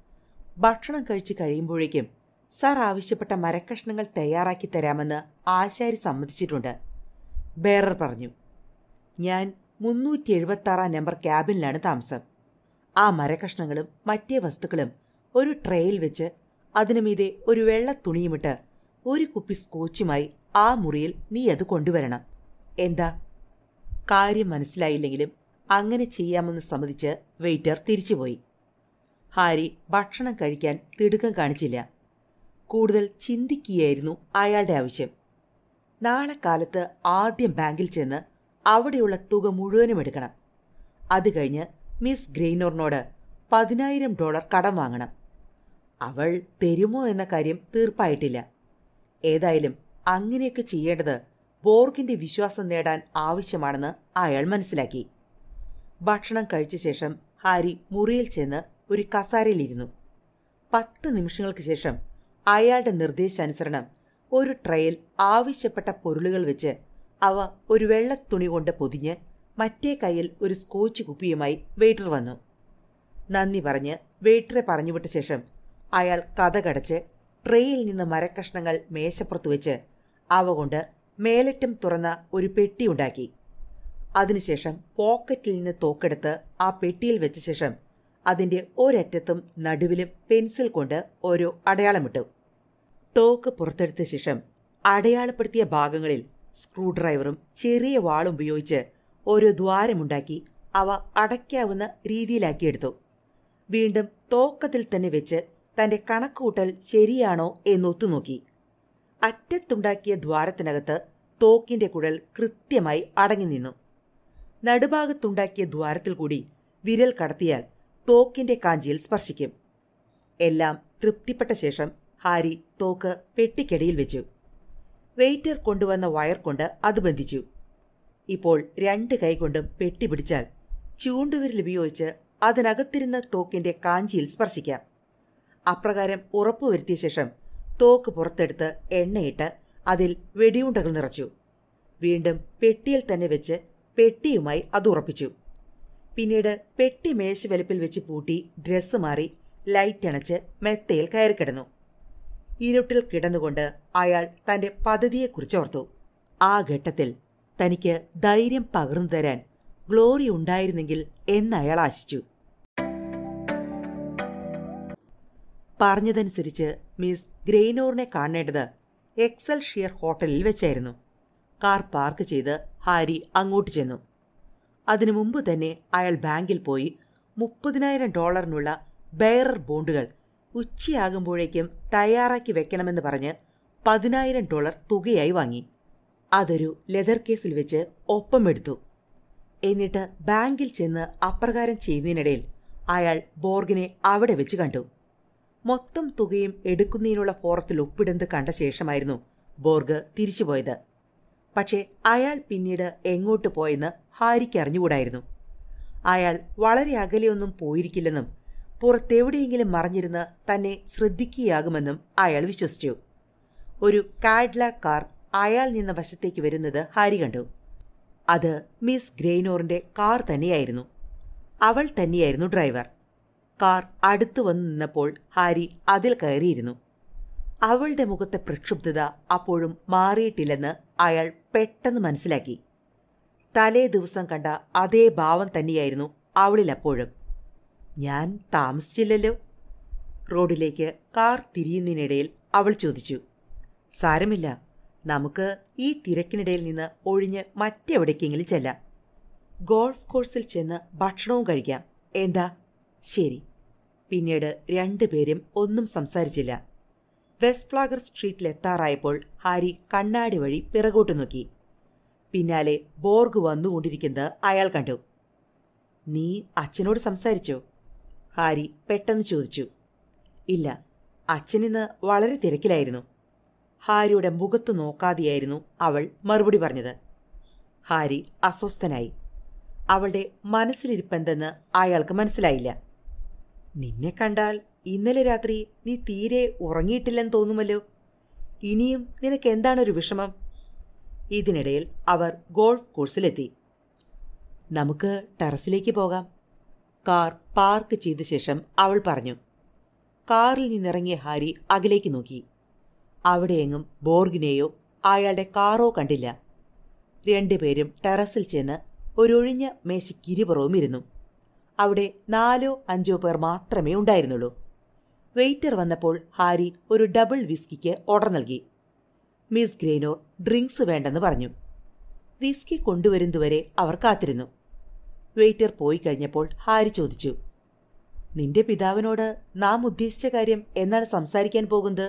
S1: ഭക്ഷണം കഴിച്ച് കഴിയുമ്പോഴേക്കും സാർ ആവശ്യപ്പെട്ട മരക്കഷ്ണങ്ങൾ തയ്യാറാക്കി തരാമെന്ന് ആശാരി സമ്മതിച്ചിട്ടുണ്ട് ബേറർ പറഞ്ഞു ഞാൻ മുന്നൂറ്റി എഴുപത്താറാം നമ്പർ ക്യാബിനിലാണ് താമസം ആ മരക്കഷ്ണങ്ങളും മറ്റേ വസ്തുക്കളും ഒരു ട്രേയിൽ വെച്ച് അതിനുമീതെ ഒരു വെള്ള തുണിയുമിട്ട് ഒരു കുപ്പി സ്കോച്ചുമായി ആ മുറിയിൽ നീ അത് കൊണ്ടുവരണം എന്താ കാര്യം മനസ്സിലായില്ലെങ്കിലും അങ്ങനെ ചെയ്യാമെന്ന് സമ്മതിച്ച് വെയിറ്റർ തിരിച്ചുപോയി ഹാരി ഭക്ഷണം കഴിക്കാൻ തിടുക്കം കാണിച്ചില്ല കൂടുതൽ ചിന്തിക്കുകയായിരുന്നു അയാളുടെ ആവശ്യം നാളെ കാലത്ത് ആദ്യം ബാങ്കിൽ ചെന്ന് അവിടെയുള്ള തുക മുഴുവനും എടുക്കണം അത് കഴിഞ്ഞ് മിസ് ഗ്രെയ്നോറിനോട് പതിനായിരം ഡോളർ കടം വാങ്ങണം അവൾ തരുമോ എന്ന കാര്യം തീർപ്പായിട്ടില്ല ഏതായാലും അങ്ങനെയൊക്കെ ചെയ്യേണ്ടത് ബോർഗിന്റെ വിശ്വാസം നേടാൻ ആവശ്യമാണെന്ന് അയാൾ മനസ്സിലാക്കി ഭക്ഷണം കഴിച്ച ശേഷം ഹാരി മുറിയിൽ ചെന്ന് ഒരു കസാരയിലിരുന്നു പത്ത് നിമിഷങ്ങൾക്ക് ശേഷം അയാളുടെ നിർദ്ദേശാനുസരണം ഒരു ട്രയിൽ ആവശ്യപ്പെട്ട പൊരുളുകൾ വെച്ച് അവ ഒരു വെള്ളത്തുണി കൊണ്ട് പൊതിഞ്ഞ് മറ്റേ കൈയിൽ ഒരു സ്കോച്ച് കുപ്പിയുമായി വെയിറ്റർ വന്നു നന്ദി പറഞ്ഞ് വെയിറ്ററെ പറഞ്ഞുവിട്ട ശേഷം അയാൾ കഥ കടച്ച് ട്രേയിൽ നിന്ന് മരക്കഷ്ണങ്ങൾ മേശപ്പുറത്ത് വെച്ച് അവ കൊണ്ട് മേലറ്റം തുറന്ന ഒരു പെട്ടി ഉണ്ടാക്കി അതിനുശേഷം പോക്കറ്റിൽ നിന്ന് തോക്കെടുത്ത് ആ പെട്ടിയിൽ വെച്ച ശേഷം അതിൻ്റെ ഒരറ്റത്തും നടുവിലും പെൻസിൽ കൊണ്ട് ഒരു അടയാളമിട്ടു തോക്ക് പുറത്തെടുത്ത ശേഷം അടയാളപ്പെടുത്തിയ ഭാഗങ്ങളിൽ സ്ക്രൂ ഡ്രൈവറും ചെറിയ വാളും ഉപയോഗിച്ച് ഒരു ദ്വാരമുണ്ടാക്കി അവ അടയ്ക്കാവുന്ന രീതിയിലാക്കിയെടുത്തു വീണ്ടും തോക്കത്തിൽ തന്നെ വെച്ച് തന്റെ കണക്കുകൂട്ടൽ ശരിയാണോ എന്നൊത്തുനോക്കി അറ്റത്തുണ്ടാക്കിയ ദ്വാരത്തിനകത്ത് തോക്കിന്റെ കുഴൽ കൃത്യമായി അടങ്ങി നിന്നു നടുഭാഗത്തുണ്ടാക്കിയ ദ്വാരത്തിൽ കൂടി വിരൽ കടത്തിയാൽ തോക്കിന്റെ കാഞ്ചിയിൽ സ്പർശിക്കും എല്ലാം തൃപ്തിപ്പെട്ട ശേഷം ഹാരി തോക്ക് പെട്ടിക്കടിയിൽ വെച്ചു വെയിറ്റർ കൊണ്ടുവന്ന വയർ കൊണ്ട് അത് ബന്ധിച്ചു ഇപ്പോൾ രണ്ട് കൈകൊണ്ടും പെട്ടി പിടിച്ചാൽ ചൂണ്ടുവിരൽ ഉപയോഗിച്ച് അതിനകത്തിരുന്ന തോക്കിന്റെ കാഞ്ചിയിൽ സ്പർശിക്കാം അപ്രകാരം ഉറപ്പുവരുത്തിയ ശേഷം തോക്ക് പുറത്തെടുത്ത് എണ്ണയിട്ട് അതിൽ വെടിയുണ്ടകൾ നിറച്ചു വീണ്ടും പെട്ടിയിൽ തന്നെ വെച്ച് പെട്ടിയുമായി അത് ഉറപ്പിച്ചു പിന്നീട് പെട്ടി മേശ വലുപ്പിൽ വെച്ച് പൂട്ടി ഡ്രസ്സ് മാറി ലൈറ്റ് അണച്ച് മെത്തയിൽ കയറിക്കിടന്നു ഇരുട്ടിൽ കിടന്നുകൊണ്ട് അയാൾ തന്റെ പദ്ധതിയെക്കുറിച്ച് ഓർത്തു ആ ഘട്ടത്തിൽ തനിക്ക് ധൈര്യം പകർന്നു തരാൻ ഗ്ലോറി ഉണ്ടായിരുന്നെങ്കിൽ എന്ന് അയാൾ ആശിച്ചു പറഞ്ഞതനുസരിച്ച് മിസ് ഗ്രെയ്നോറിനെ കാണേണ്ടത് എക്സൽ ഷിയർ ഹോട്ടലിൽ വെച്ചായിരുന്നു കാർ പാർക്ക് ചെയ്ത് ഹാരി അങ്ങോട്ട് ചെന്നു അതിനു മുമ്പ് തന്നെ അയാൾ ബാങ്കിൽ പോയി മുപ്പതിനായിരം ഡോളറിനുള്ള ബെയറർ ബോണ്ടുകൾ ഉച്ചയാകുമ്പോഴേക്കും തയ്യാറാക്കി വെക്കണമെന്ന് പറഞ്ഞ് പതിനായിരം ഡോളർ തുകയായി വാങ്ങി അതൊരു ലെതർ കേസിൽ വെച്ച് ഒപ്പമെടുത്തു എന്നിട്ട് ബാങ്കിൽ ചെന്ന് അപ്രകാരം ചെയ്യുന്നതിനിടയിൽ അയാൾ ബോർഗിനെ അവിടെ വെച്ച് കണ്ടു മൊത്തം തുകയും എടുക്കുന്നതിനുള്ള ഫോറത്തിൽ ഒപ്പിടുന്നത് കണ്ട ശേഷമായിരുന്നു ബോർഗ് തിരിച്ചുപോയത് പക്ഷേ അയാൾ പിന്നീട് എങ്ങോട്ട് പോയെന്ന് ഹാരിക്ക് അറിഞ്ഞുകൂടായിരുന്നു അയാൾ വളരെ അകലെയൊന്നും പോയിരിക്കില്ലെന്നും പുറത്തെവിടെയെങ്കിലും മറഞ്ഞിരുന്ന് തന്നെ ശ്രദ്ധിക്കുകയാകുമെന്നും അയാൾ വിശ്വസിച്ചു ഒരു കാഡ്ല കാർ അയാൾ നിന്ന വശത്തേക്ക് വരുന്നത് ഹാരി കണ്ടു അത് മിസ് ഗ്രെയ്നോറിന്റെ കാർ തന്നെയായിരുന്നു അവൾ തന്നെയായിരുന്നു ഡ്രൈവർ കാർ അടുത്തു വന്നു നിന്നപ്പോൾ ഹാരി അതിൽ കയറിയിരുന്നു അവളുടെ മുഖത്തെ പ്രക്ഷുബ്ധത അപ്പോഴും മാറിയിട്ടില്ലെന്ന് അയാൾ പെട്ടെന്ന് മനസ്സിലാക്കി തലേ ദിവസം കണ്ട അതേ ഭാവം തന്നെയായിരുന്നു അവളിൽ അപ്പോഴും ഞാൻ താമസിച്ചില്ലല്ലോ റോഡിലേക്ക് കാർ തിരിയുന്നതിനിടയിൽ അവൾ ചോദിച്ചു സാരമില്ല നമുക്ക് ഈ തിരക്കിനിടയിൽ നിന്ന് ഒഴിഞ്ഞ് മറ്റെവിടേക്കെങ്കിലും ചെല്ലാം ഗോൾഫ് കോഴ്സിൽ ചെന്ന് ഭക്ഷണവും കഴിക്കാം എന്താ ശരി പിന്നീട് രണ്ടുപേരും ഒന്നും സംസാരിച്ചില്ല വെസ്റ്റ് ഫ്ലാഗർ സ്ട്രീറ്റിൽ എത്താറായപ്പോൾ ഹാരി കണ്ണാടി വഴി പിറകോട്ട് നോക്കി പിന്നാലെ ബോർഗ് വന്നുകൊണ്ടിരിക്കുന്നത് അയാൾ കണ്ടു നീ അച്ഛനോട് സംസാരിച്ചോ ഹാരി പെട്ടെന്ന് ചോദിച്ചു ഇല്ല അച്ഛനിന്ന് വളരെ തിരക്കിലായിരുന്നു ഹാരിയുടെ മുഖത്ത് നോക്കാതെയായിരുന്നു അവൾ മറുപടി പറഞ്ഞത് ഹാരി അസ്വസ്ഥനായി അവളുടെ മനസ്സിലിരിപ്പെന്തെന്ന് അയാൾക്ക് മനസ്സിലായില്ല നിന്നെ കണ്ടാൽ ഇന്നലെ രാത്രി നീ തീരെ ഉറങ്ങിയിട്ടില്ലെന്ന് തോന്നുമല്ലോ ഇനിയും നിനക്ക് എന്താണൊരു വിഷമം ഇതിനിടയിൽ അവർ ഗോൾഫ് കോഴ്സിലെത്തി നമുക്ക് ടെറസിലേക്ക് പോകാം കാർ പാർക്ക് ചെയ്ത ശേഷം അവൾ പറഞ്ഞു കാറിൽ നിന്നിറങ്ങിയ ഹാരി അകലേക്ക് നോക്കി അവിടെയെങ്ങും ബോർഗിനെയോ അയാളുടെ കാറോ കണ്ടില്ല രണ്ടുപേരും ടെറസിൽ ചെന്ന് ഒരൊഴിഞ്ഞ മേശയ്ക്കിരുപുറവും ഇരുന്നു അവിടെ നാലോ അഞ്ചോ പേർ മാത്രമേ ഉണ്ടായിരുന്നുള്ളൂ വെയിറ്റർ വന്നപ്പോൾ ഹാരി ഒരു ഡബിൾ വിസ്കിക്ക് ഓർഡർ നൽകി മിസ് ഗ്രേനോർ ഡ്രിങ്ക്സ് വേണ്ടെന്ന് പറഞ്ഞു വിസ്കി കൊണ്ടുവരുന്നതുവരെ അവർ കാത്തിരുന്നു വെയിറ്റർ പോയി കഴിഞ്ഞപ്പോൾ ഹാരി ചോദിച്ചു നിന്റെ പിതാവിനോട് നാം ഉദ്ദേശിച്ച കാര്യം എന്നാണ് സംസാരിക്കാൻ പോകുന്നത്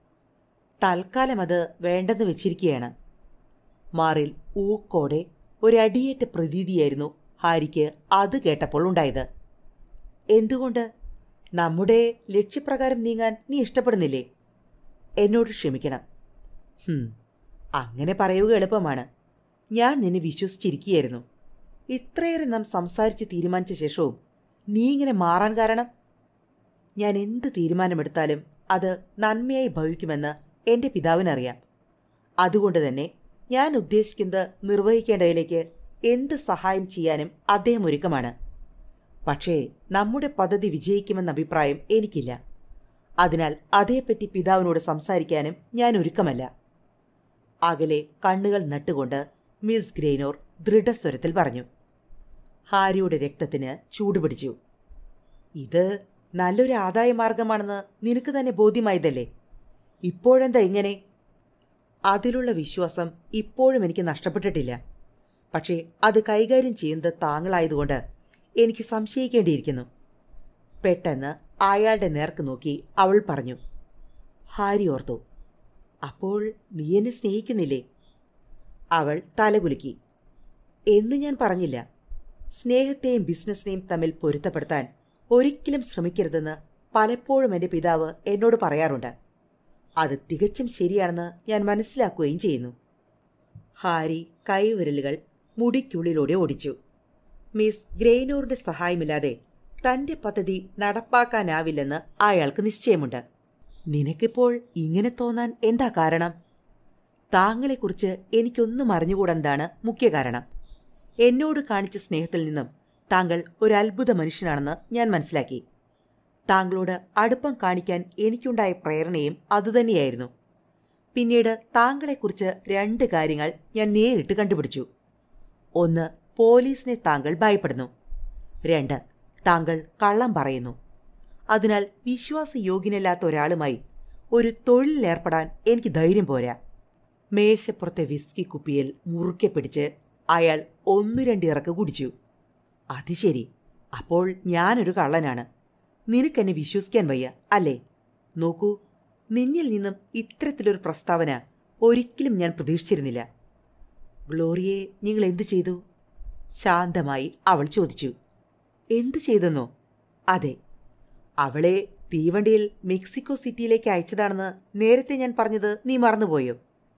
S1: തൽക്കാലം അത് വേണ്ടെന്ന് വെച്ചിരിക്കുകയാണ് മാറിൽ ഊക്കോടെ ഒരടിയേറ്റ പ്രതീതിയായിരുന്നു ഹാരിക്ക് അത് കേട്ടപ്പോൾ ഉണ്ടായത് എന്തുകൊണ്ട് നമ്മുടെ ലക്ഷ്യപ്രകാരം നീങ്ങാൻ നീ ഇഷ്ടപ്പെടുന്നില്ലേ എന്നോട് ക്ഷമിക്കണം ഹും അങ്ങനെ പറയുക എളുപ്പമാണ് ഞാൻ നിന്നെ വിശ്വസിച്ചിരിക്കുകയായിരുന്നു ഇത്രയേറെ നാം സംസാരിച്ച് തീരുമാനിച്ച ശേഷവും നീ ഇങ്ങനെ മാറാൻ കാരണം ഞാൻ എന്ത് തീരുമാനമെടുത്താലും അത് നന്മയായി ഭവിക്കുമെന്ന് എൻ്റെ പിതാവിനറിയാം അതുകൊണ്ട് തന്നെ ഞാൻ ഉദ്ദേശിക്കുന്നത് നിർവഹിക്കേണ്ടതിലേക്ക് എന്ത് സഹായം ചെയ്യാനും അദ്ദേഹം ഒരുക്കമാണ് പക്ഷേ നമ്മുടെ പദ്ധതി വിജയിക്കുമെന്ന അഭിപ്രായം എനിക്കില്ല അതിനാൽ അതേപ്പറ്റി പിതാവിനോട് സംസാരിക്കാനും ഞാൻ ഒരുക്കമല്ല അകലെ കണ്ണുകൾ നട്ടുകൊണ്ട് മിസ് ഗ്രേനോർ ദൃഢസ്വരത്തിൽ പറഞ്ഞു ഹാരിയുടെ രക്തത്തിന് ചൂടുപിടിച്ചു ഇത് നല്ലൊരു ആദായ മാർഗമാണെന്ന് നിനക്ക് തന്നെ ബോധ്യമായതല്ലേ ഇപ്പോഴെന്താ ഇങ്ങനെ അതിലുള്ള വിശ്വാസം ഇപ്പോഴും എനിക്ക് നഷ്ടപ്പെട്ടിട്ടില്ല പക്ഷേ അത് കൈകാര്യം ചെയ്യുന്നത് താങ്കളായതുകൊണ്ട് എനിക്ക് സംശയിക്കേണ്ടിയിരിക്കുന്നു പെട്ടെന്ന് അയാളുടെ നേർക്ക് നോക്കി അവൾ പറഞ്ഞു ഹാരി ഓർത്തു അപ്പോൾ നീ എന്നെ സ്നേഹിക്കുന്നില്ലേ അവൾ തലകുലുക്കി എന്ന് ഞാൻ പറഞ്ഞില്ല സ്നേഹത്തെയും ബിസിനസ്സിനെയും തമ്മിൽ പൊരുത്തപ്പെടുത്താൻ ഒരിക്കലും ശ്രമിക്കരുതെന്ന് പലപ്പോഴും എൻ്റെ പിതാവ് എന്നോട് പറയാറുണ്ട് അത് തികച്ചും ശരിയാണെന്ന് ഞാൻ മനസ്സിലാക്കുകയും ചെയ്യുന്നു ഹാരി കൈവിരലുകൾ മുടിക്കുള്ളിലൂടെ ഓടിച്ചു മിസ് ഗ്രെയ്നോറിന്റെ സഹായമില്ലാതെ തന്റെ പദ്ധതി നടപ്പാക്കാനാവില്ലെന്ന് അയാൾക്ക് നിശ്ചയമുണ്ട് നിനക്കിപ്പോൾ ഇങ്ങനെ തോന്നാൻ എന്താ കാരണം താങ്കളെക്കുറിച്ച് എനിക്കൊന്നും അറിഞ്ഞുകൂടെന്താണ് മുഖ്യ കാരണം എന്നോട് കാണിച്ച സ്നേഹത്തിൽ നിന്നും താങ്കൾ ഒരു അത്ഭുത മനുഷ്യനാണെന്ന് ഞാൻ മനസ്സിലാക്കി താങ്കളോട് അടുപ്പം കാണിക്കാൻ എനിക്കുണ്ടായ പ്രേരണയും അതുതന്നെയായിരുന്നു പിന്നീട് താങ്കളെക്കുറിച്ച് രണ്ട് കാര്യങ്ങൾ ഞാൻ നേരിട്ട് കണ്ടുപിടിച്ചു ഒന്ന് പോലീസിനെ താങ്കൾ ഭയപ്പെടുന്നു രണ്ട് താങ്കൾ കള്ളം പറയുന്നു അതിനാൽ വിശ്വാസയോഗ്യനല്ലാത്ത ഒരാളുമായി ഒരു തൊഴിലിലേർപ്പെടാൻ എനിക്ക് ധൈര്യം പോരാ മേശപ്പുറത്തെ വിസ്കി കുപ്പിയിൽ മുറുക്കെ പിടിച്ച് അയാൾ ഒന്നു രണ്ട് ഇറക്ക് കുടിച്ചു അത് ശരി അപ്പോൾ ഞാനൊരു കള്ളനാണ് നിനക്കെന്നെ വിശ്വസിക്കാൻ വയ്യ അല്ലേ നോക്കൂ നിന്നിൽ നിന്നും ഇത്തരത്തിലൊരു പ്രസ്താവന ഒരിക്കലും ഞാൻ പ്രതീക്ഷിച്ചിരുന്നില്ല ഗ്ലോറിയെ നിങ്ങൾ എന്തു ചെയ്തു ശാന്തമായി അവൾ ചോദിച്ചു എന്തു ചെയ്തെന്നോ അതെ അവളെ തീവണ്ടിയിൽ മെക്സിക്കോ സിറ്റിയിലേക്ക് അയച്ചതാണെന്ന് നേരത്തെ ഞാൻ പറഞ്ഞത് നീ മറന്നുപോയോ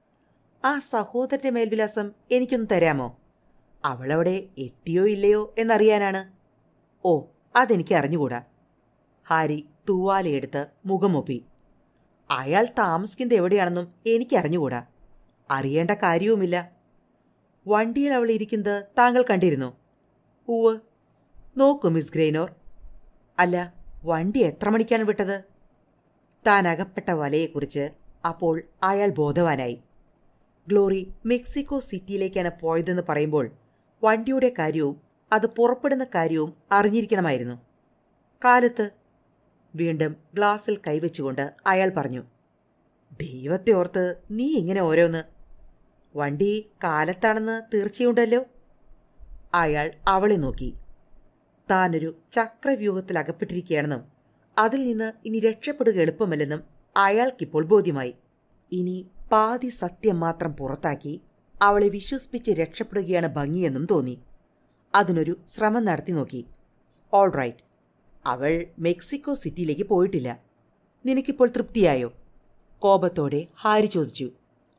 S1: ആ സഹോദരന്റെ മേൽവിലാസം എനിക്കൊന്ന് തരാമോ അവളവിടെ എത്തിയോ ഇല്ലയോ എന്നറിയാനാണ് ഓ അതെനിക്ക് അറിഞ്ഞുകൂടാ ഹാരി തൂവാലയെടുത്ത് മുഖമൊപ്പി അയാൾ താമസിക്കുന്നത് എവിടെയാണെന്നും എനിക്കറിഞ്ഞുകൂടാ അറിയേണ്ട കാര്യവുമില്ല വണ്ടിയിൽ അവൾ ഇരിക്കുന്നത് താങ്കൾ കണ്ടിരുന്നോ ഉവ് നോക്കൂ മിസ് ഗ്രേനോർ അല്ല വണ്ടി എത്ര മണിക്കാണ് വിട്ടത് താൻ അകപ്പെട്ട വലയെക്കുറിച്ച് അപ്പോൾ അയാൾ ബോധവാനായി ഗ്ലോറി മെക്സിക്കോ സിറ്റിയിലേക്കാണ് പോയതെന്ന് പറയുമ്പോൾ വണ്ടിയുടെ കാര്യവും അത് പുറപ്പെടുന്ന കാര്യവും അറിഞ്ഞിരിക്കണമായിരുന്നു കാലത്ത് വീണ്ടും ഗ്ലാസ്സിൽ കൈവച്ചുകൊണ്ട് അയാൾ പറഞ്ഞു ദൈവത്തെ ഓർത്ത് നീ ഇങ്ങനെ ഓരോന്ന് വണ്ടി കാലത്താണെന്ന് തീർച്ചയുണ്ടല്ലോ അയാൾ അവളെ നോക്കി താനൊരു ചക്രവ്യൂഹത്തിൽ അകപ്പെട്ടിരിക്കുകയാണെന്നും അതിൽ നിന്ന് ഇനി രക്ഷപ്പെടുക എളുപ്പമല്ലെന്നും അയാൾക്കിപ്പോൾ ബോധ്യമായി ഇനി പാതി സത്യം മാത്രം പുറത്താക്കി അവളെ വിശ്വസിപ്പിച്ച് രക്ഷപ്പെടുകയാണ് ഭംഗിയെന്നും തോന്നി അതിനൊരു ശ്രമം നടത്തി നോക്കി ഓൾ റൈറ്റ് അവൾ മെക്സിക്കോ സിറ്റിയിലേക്ക് പോയിട്ടില്ല നിനക്കിപ്പോൾ തൃപ്തിയായോ കോപത്തോടെ ഹാരി ചോദിച്ചു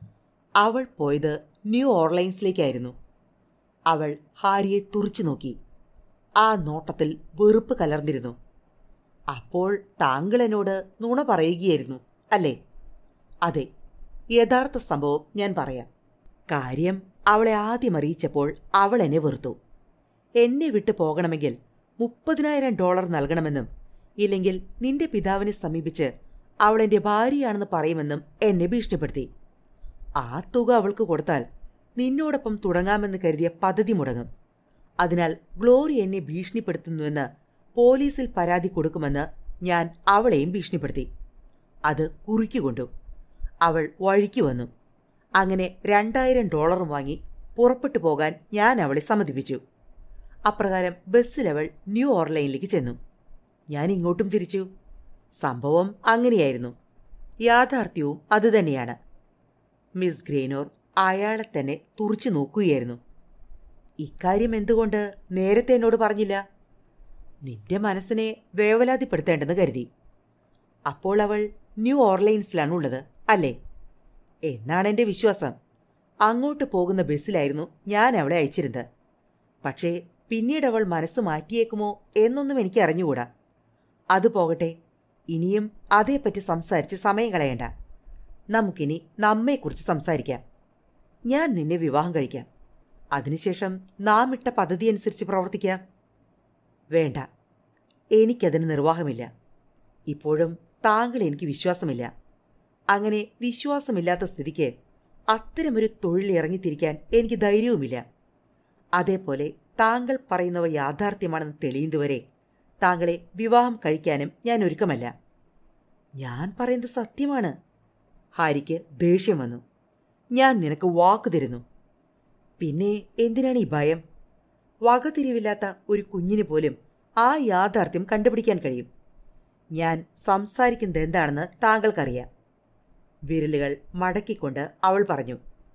S1: അവൾ പോയത് ന്യൂ ഓർലൈൻസിലേക്കായിരുന്നു അവൾ ഹാരിയെ തുറിച്ചു നോക്കി ആ നോട്ടത്തിൽ വെറുപ്പ് കലർന്നിരുന്നു അപ്പോൾ താങ്കൾ എന്നോട് നുണ പറയുകയായിരുന്നു അല്ലേ അതെ യഥാർത്ഥ സംഭവം ഞാൻ പറയാം കാര്യം അവളെ ആദ്യം അറിയിച്ചപ്പോൾ അവൾ എന്നെ വെറുത്തു എന്നെ വിട്ടു പോകണമെങ്കിൽ മുപ്പതിനായിരം ഡോളർ നൽകണമെന്നും ഇല്ലെങ്കിൽ നിന്റെ പിതാവിനെ സമീപിച്ച് അവൾ എന്റെ ഭാര്യയാണെന്ന് പറയുമെന്നും എന്നെ ഭീഷണിപ്പെടുത്തി ആ തുക അവൾക്ക് കൊടുത്താൽ നിന്നോടൊപ്പം തുടങ്ങാമെന്ന് കരുതിയ പദ്ധതി മുടങ്ങും അതിനാൽ ഗ്ലോറി എന്നെ ഭീഷണിപ്പെടുത്തുന്നുവെന്ന് പോലീസിൽ പരാതി കൊടുക്കുമെന്ന് ഞാൻ അവളെയും ഭീഷണിപ്പെടുത്തി അത് കുറിക്കുകൊണ്ടു അവൾ വഴിക്ക് വന്നു അങ്ങനെ രണ്ടായിരം ഡോളറും വാങ്ങി പുറപ്പെട്ടു പോകാൻ ഞാൻ അവളെ സമ്മതിപ്പിച്ചു അപ്രകാരം ബസ്സിലവൾ ന്യൂ ഓർലൈനിലേക്ക് ചെന്നു ഞാൻ ഇങ്ങോട്ടും തിരിച്ചു സംഭവം അങ്ങനെയായിരുന്നു യാഥാർത്ഥ്യവും അതുതന്നെയാണ് മിസ് ഗ്രേനോർ അയാളെ തന്നെ തുറച്ചു നോക്കുകയായിരുന്നു ഇക്കാര്യം എന്തുകൊണ്ട് നേരത്തെ എന്നോട് പറഞ്ഞില്ല നിന്റെ മനസ്സിനെ വേവലാതിപ്പെടുത്തേണ്ടെന്ന് കരുതി അപ്പോൾ അവൾ ന്യൂ ഓർലൈൻസിലാണ് ഉള്ളത് അല്ലേ എന്നാണ് എൻ്റെ വിശ്വാസം അങ്ങോട്ട് പോകുന്ന ബസ്സിലായിരുന്നു ഞാൻ അവളെ അയച്ചിരുന്നത് പക്ഷേ പിന്നീട് അവൾ മനസ്സ് മാറ്റിയേക്കുമോ എന്നൊന്നും എനിക്ക് അറിഞ്ഞുകൂടാ അത് പോകട്ടെ ഇനിയും അതേപ്പറ്റി സംസാരിച്ച് സമയം കളയണ്ട നമുക്കിനി നമ്മെക്കുറിച്ച് സംസാരിക്കാം ഞാൻ നിന്നെ വിവാഹം കഴിക്കാം അതിനുശേഷം നാം ഇട്ട പദ്ധതി അനുസരിച്ച് പ്രവർത്തിക്കാം വേണ്ട എനിക്കതിന് നിർവാഹമില്ല ഇപ്പോഴും താങ്കൾ എനിക്ക് വിശ്വാസമില്ല അങ്ങനെ വിശ്വാസമില്ലാത്ത സ്ഥിതിക്ക് അത്തരമൊരു തൊഴിൽ ഇറങ്ങിത്തിരിക്കാൻ എനിക്ക് ധൈര്യവുമില്ല അതേപോലെ താങ്കൾ പറയുന്നവ യാഥാർത്ഥ്യമാണെന്ന് തെളിയുന്നതുവരെ താങ്കളെ വിവാഹം കഴിക്കാനും ഞാൻ ഒരുക്കമല്ല ഞാൻ പറയുന്നത് സത്യമാണ് ഹാരിക്ക് ദേഷ്യം വന്നു ഞാൻ നിനക്ക് വാക്ക് തരുന്നു പിന്നെ എന്തിനാണ് ഈ ഭയം വകതിരിവില്ലാത്ത ഒരു കുഞ്ഞിന് പോലും ആ യാഥാർത്ഥ്യം കണ്ടുപിടിക്കാൻ കഴിയും ഞാൻ സംസാരിക്കുന്നത് എന്താണെന്ന് താങ്കൾക്കറിയാം വിരലുകൾ മടക്കിക്കൊണ്ട് അവൾ പറഞ്ഞു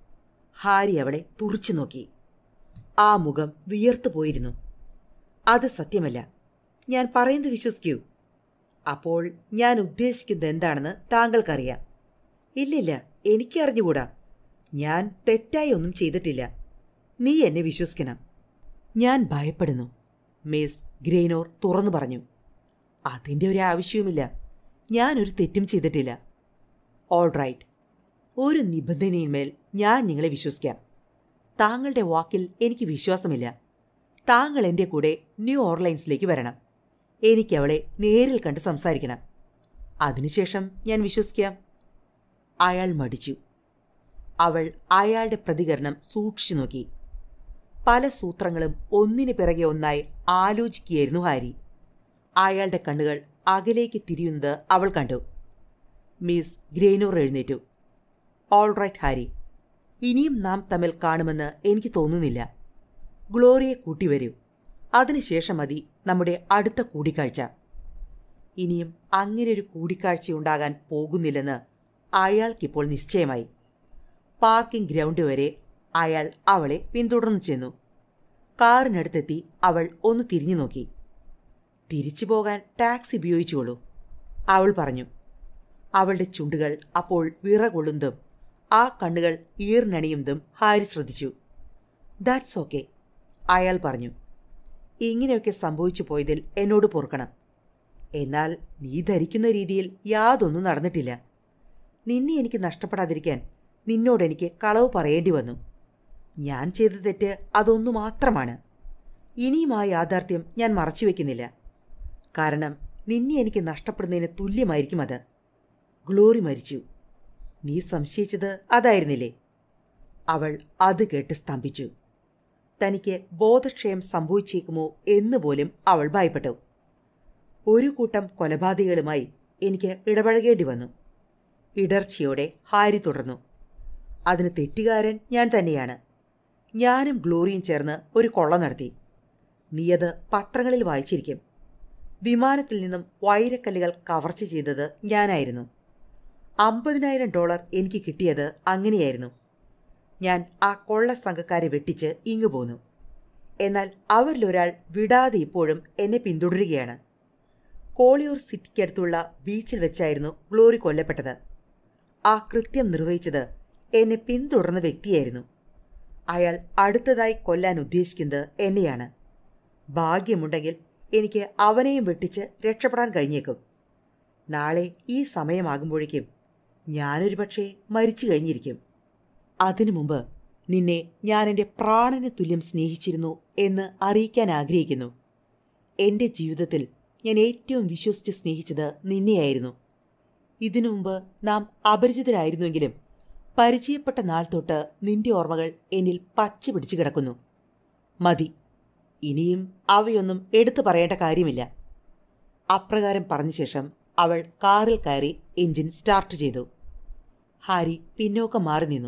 S1: ഹാരി അവളെ തുറച്ചു നോക്കി ആ മുഖം വിയർത്തു പോയിരുന്നു അത് സത്യമല്ല ഞാൻ പറയുന്നത് വിശ്വസിക്കൂ അപ്പോൾ ഞാൻ ഉദ്ദേശിക്കുന്നത് എന്താണെന്ന് താങ്കൾക്കറിയാം ഇല്ലില്ല എനിക്കറിഞ്ഞുകൂടാ ഞാൻ തെറ്റായി ഒന്നും ചെയ്തിട്ടില്ല നീ എന്നെ വിശ്വസിക്കണം ഞാൻ ഭയപ്പെടുന്നു മിസ് ഗ്രെയ്നോർ തുറന്നു പറഞ്ഞു അതിൻ്റെ ഒരു ആവശ്യവുമില്ല ഞാനൊരു തെറ്റും ചെയ്തിട്ടില്ല ഓൾ റൈറ്റ് ഒരു നിബന്ധനയിന്മേൽ ഞാൻ നിങ്ങളെ വിശ്വസിക്കാം താങ്കളുടെ വാക്കിൽ എനിക്ക് വിശ്വാസമില്ല താങ്കൾ എൻ്റെ കൂടെ ന്യൂ ഓർലൈൻസിലേക്ക് വരണം എനിക്ക് അവളെ നേരിൽ കണ്ട് സംസാരിക്കണം അതിനുശേഷം ഞാൻ വിശ്വസിക്കാം അയാൾ മടിച്ചു അവൾ അയാളുടെ പ്രതികരണം സൂക്ഷിച്ചു നോക്കി പല സൂത്രങ്ങളും ഒന്നിനു പിറകെ ഒന്നായി ആലോചിക്കുകയായിരുന്നു ഹാരി അയാളുടെ കണ്ണുകൾ അകലേക്ക് തിരിയുന്നത് അവൾ കണ്ടു മിസ് ഗ്രേനൂർ എഴുന്നേറ്റു ഓൾ റൈറ്റ് ഹാരി ഇനിയും നാം തമ്മിൽ കാണുമെന്ന് എനിക്ക് തോന്നുന്നില്ല ഗ്ലോറിയെ കൂട്ടിവരൂ അതിനുശേഷം മതി നമ്മുടെ അടുത്ത കൂടിക്കാഴ്ച ഇനിയും അങ്ങനെയൊരു കൂടിക്കാഴ്ചയുണ്ടാകാൻ പോകുന്നില്ലെന്ന് അയാൾക്കിപ്പോൾ നിശ്ചയമായി പാർക്കിംഗ് ഗ്രൗണ്ട് വരെ അയാൾ അവളെ പിന്തുടർന്നു ചെന്നു കാറിനടുത്തെത്തി അവൾ ഒന്ന് തിരിഞ്ഞു നോക്കി തിരിച്ചു പോകാൻ ടാക്സി ഉപയോഗിച്ചുകൊള്ളൂ അവൾ പറഞ്ഞു അവളുടെ ചുണ്ടുകൾ അപ്പോൾ വിറകൊള്ളുന്നതും ആ കണ്ണുകൾ ഈർനണിയുന്നതും ഹാരി ശ്രദ്ധിച്ചു ദാറ്റ്സ് ഓക്കെ അയാൾ പറഞ്ഞു ഇങ്ങനെയൊക്കെ സംഭവിച്ചു പോയതിൽ എന്നോട് പൊറുക്കണം എന്നാൽ നീ ധരിക്കുന്ന രീതിയിൽ യാതൊന്നും നടന്നിട്ടില്ല നിന്നെ എനിക്ക് നഷ്ടപ്പെടാതിരിക്കാൻ നിന്നോട് എനിക്ക് കളവ് പറയേണ്ടി വന്നു ഞാൻ ചെയ്ത തെറ്റ് അതൊന്നു മാത്രമാണ് ഇനിയും ആ യാഥാർത്ഥ്യം ഞാൻ മറച്ചുവെക്കുന്നില്ല കാരണം നിന്നെ എനിക്ക് നഷ്ടപ്പെടുന്നതിന് തുല്യമായിരിക്കും അത് ഗ്ലോറി മരിച്ചു നീ സംശയിച്ചത് അതായിരുന്നില്ലേ അവൾ അത് കേട്ട് സ്തംഭിച്ചു തനിക്ക് ബോധക്ഷയം സംഭവിച്ചേക്കുമോ എന്ന് പോലും അവൾ ഭയപ്പെട്ടു ഒരു കൂട്ടം കൊലപാതകികളുമായി എനിക്ക് ഇടപഴകേണ്ടി വന്നു ഇടർച്ചയോടെ ഹാരി തുടർന്നു അതിന് തെറ്റുകാരൻ ഞാൻ തന്നെയാണ് ഞാനും ഗ്ലോറിയും ചേർന്ന് ഒരു കൊള്ള നടത്തി നീയത് പത്രങ്ങളിൽ വായിച്ചിരിക്കും വിമാനത്തിൽ നിന്നും വൈരക്കല്ലുകൾ കവർച്ച ചെയ്തത് ഞാനായിരുന്നു അമ്പതിനായിരം ഡോളർ എനിക്ക് കിട്ടിയത് അങ്ങനെയായിരുന്നു ഞാൻ ആ കൊള്ള സംഘക്കാരെ വെട്ടിച്ച് ഇങ്ങു പോന്നു എന്നാൽ അവരിലൊരാൾ വിടാതെ ഇപ്പോഴും എന്നെ പിന്തുടരുകയാണ് കോളിയൂർ സിറ്റിക്കടുത്തുള്ള ബീച്ചിൽ വെച്ചായിരുന്നു ഗ്ലോറി കൊല്ലപ്പെട്ടത് ആ കൃത്യം നിർവഹിച്ചത് എന്നെ പിന്തുടർന്ന വ്യക്തിയായിരുന്നു അയാൾ അടുത്തതായി കൊല്ലാൻ ഉദ്ദേശിക്കുന്നത് എന്നെയാണ് ഭാഗ്യമുണ്ടെങ്കിൽ എനിക്ക് അവനെയും വെട്ടിച്ച് രക്ഷപ്പെടാൻ കഴിഞ്ഞേക്കും നാളെ ഈ സമയമാകുമ്പോഴേക്കും ഞാനൊരു പക്ഷേ മരിച്ചു കഴിഞ്ഞിരിക്കും അതിനു മുമ്പ് നിന്നെ ഞാൻ എൻ്റെ പ്രാണന് തുല്യം സ്നേഹിച്ചിരുന്നു എന്ന് അറിയിക്കാൻ ആഗ്രഹിക്കുന്നു എൻ്റെ ജീവിതത്തിൽ ഞാൻ ഏറ്റവും വിശ്വസിച്ച് സ്നേഹിച്ചത് നിന്നെയായിരുന്നു ഇതിനു മുമ്പ് നാം അപരിചിതരായിരുന്നുവെങ്കിലും പരിചയപ്പെട്ട നാൾ തൊട്ട് നിന്റെ ഓർമ്മകൾ എന്നിൽ പച്ച പിടിച്ചു കിടക്കുന്നു മതി ഇനിയും അവയൊന്നും എടുത്തു പറയേണ്ട കാര്യമില്ല അപ്രകാരം പറഞ്ഞ ശേഷം അവൾ കാറിൽ കയറി എഞ്ചിൻ സ്റ്റാർട്ട് ചെയ്തു ഹാരി പിന്നോക്കം മാറി നിന്നു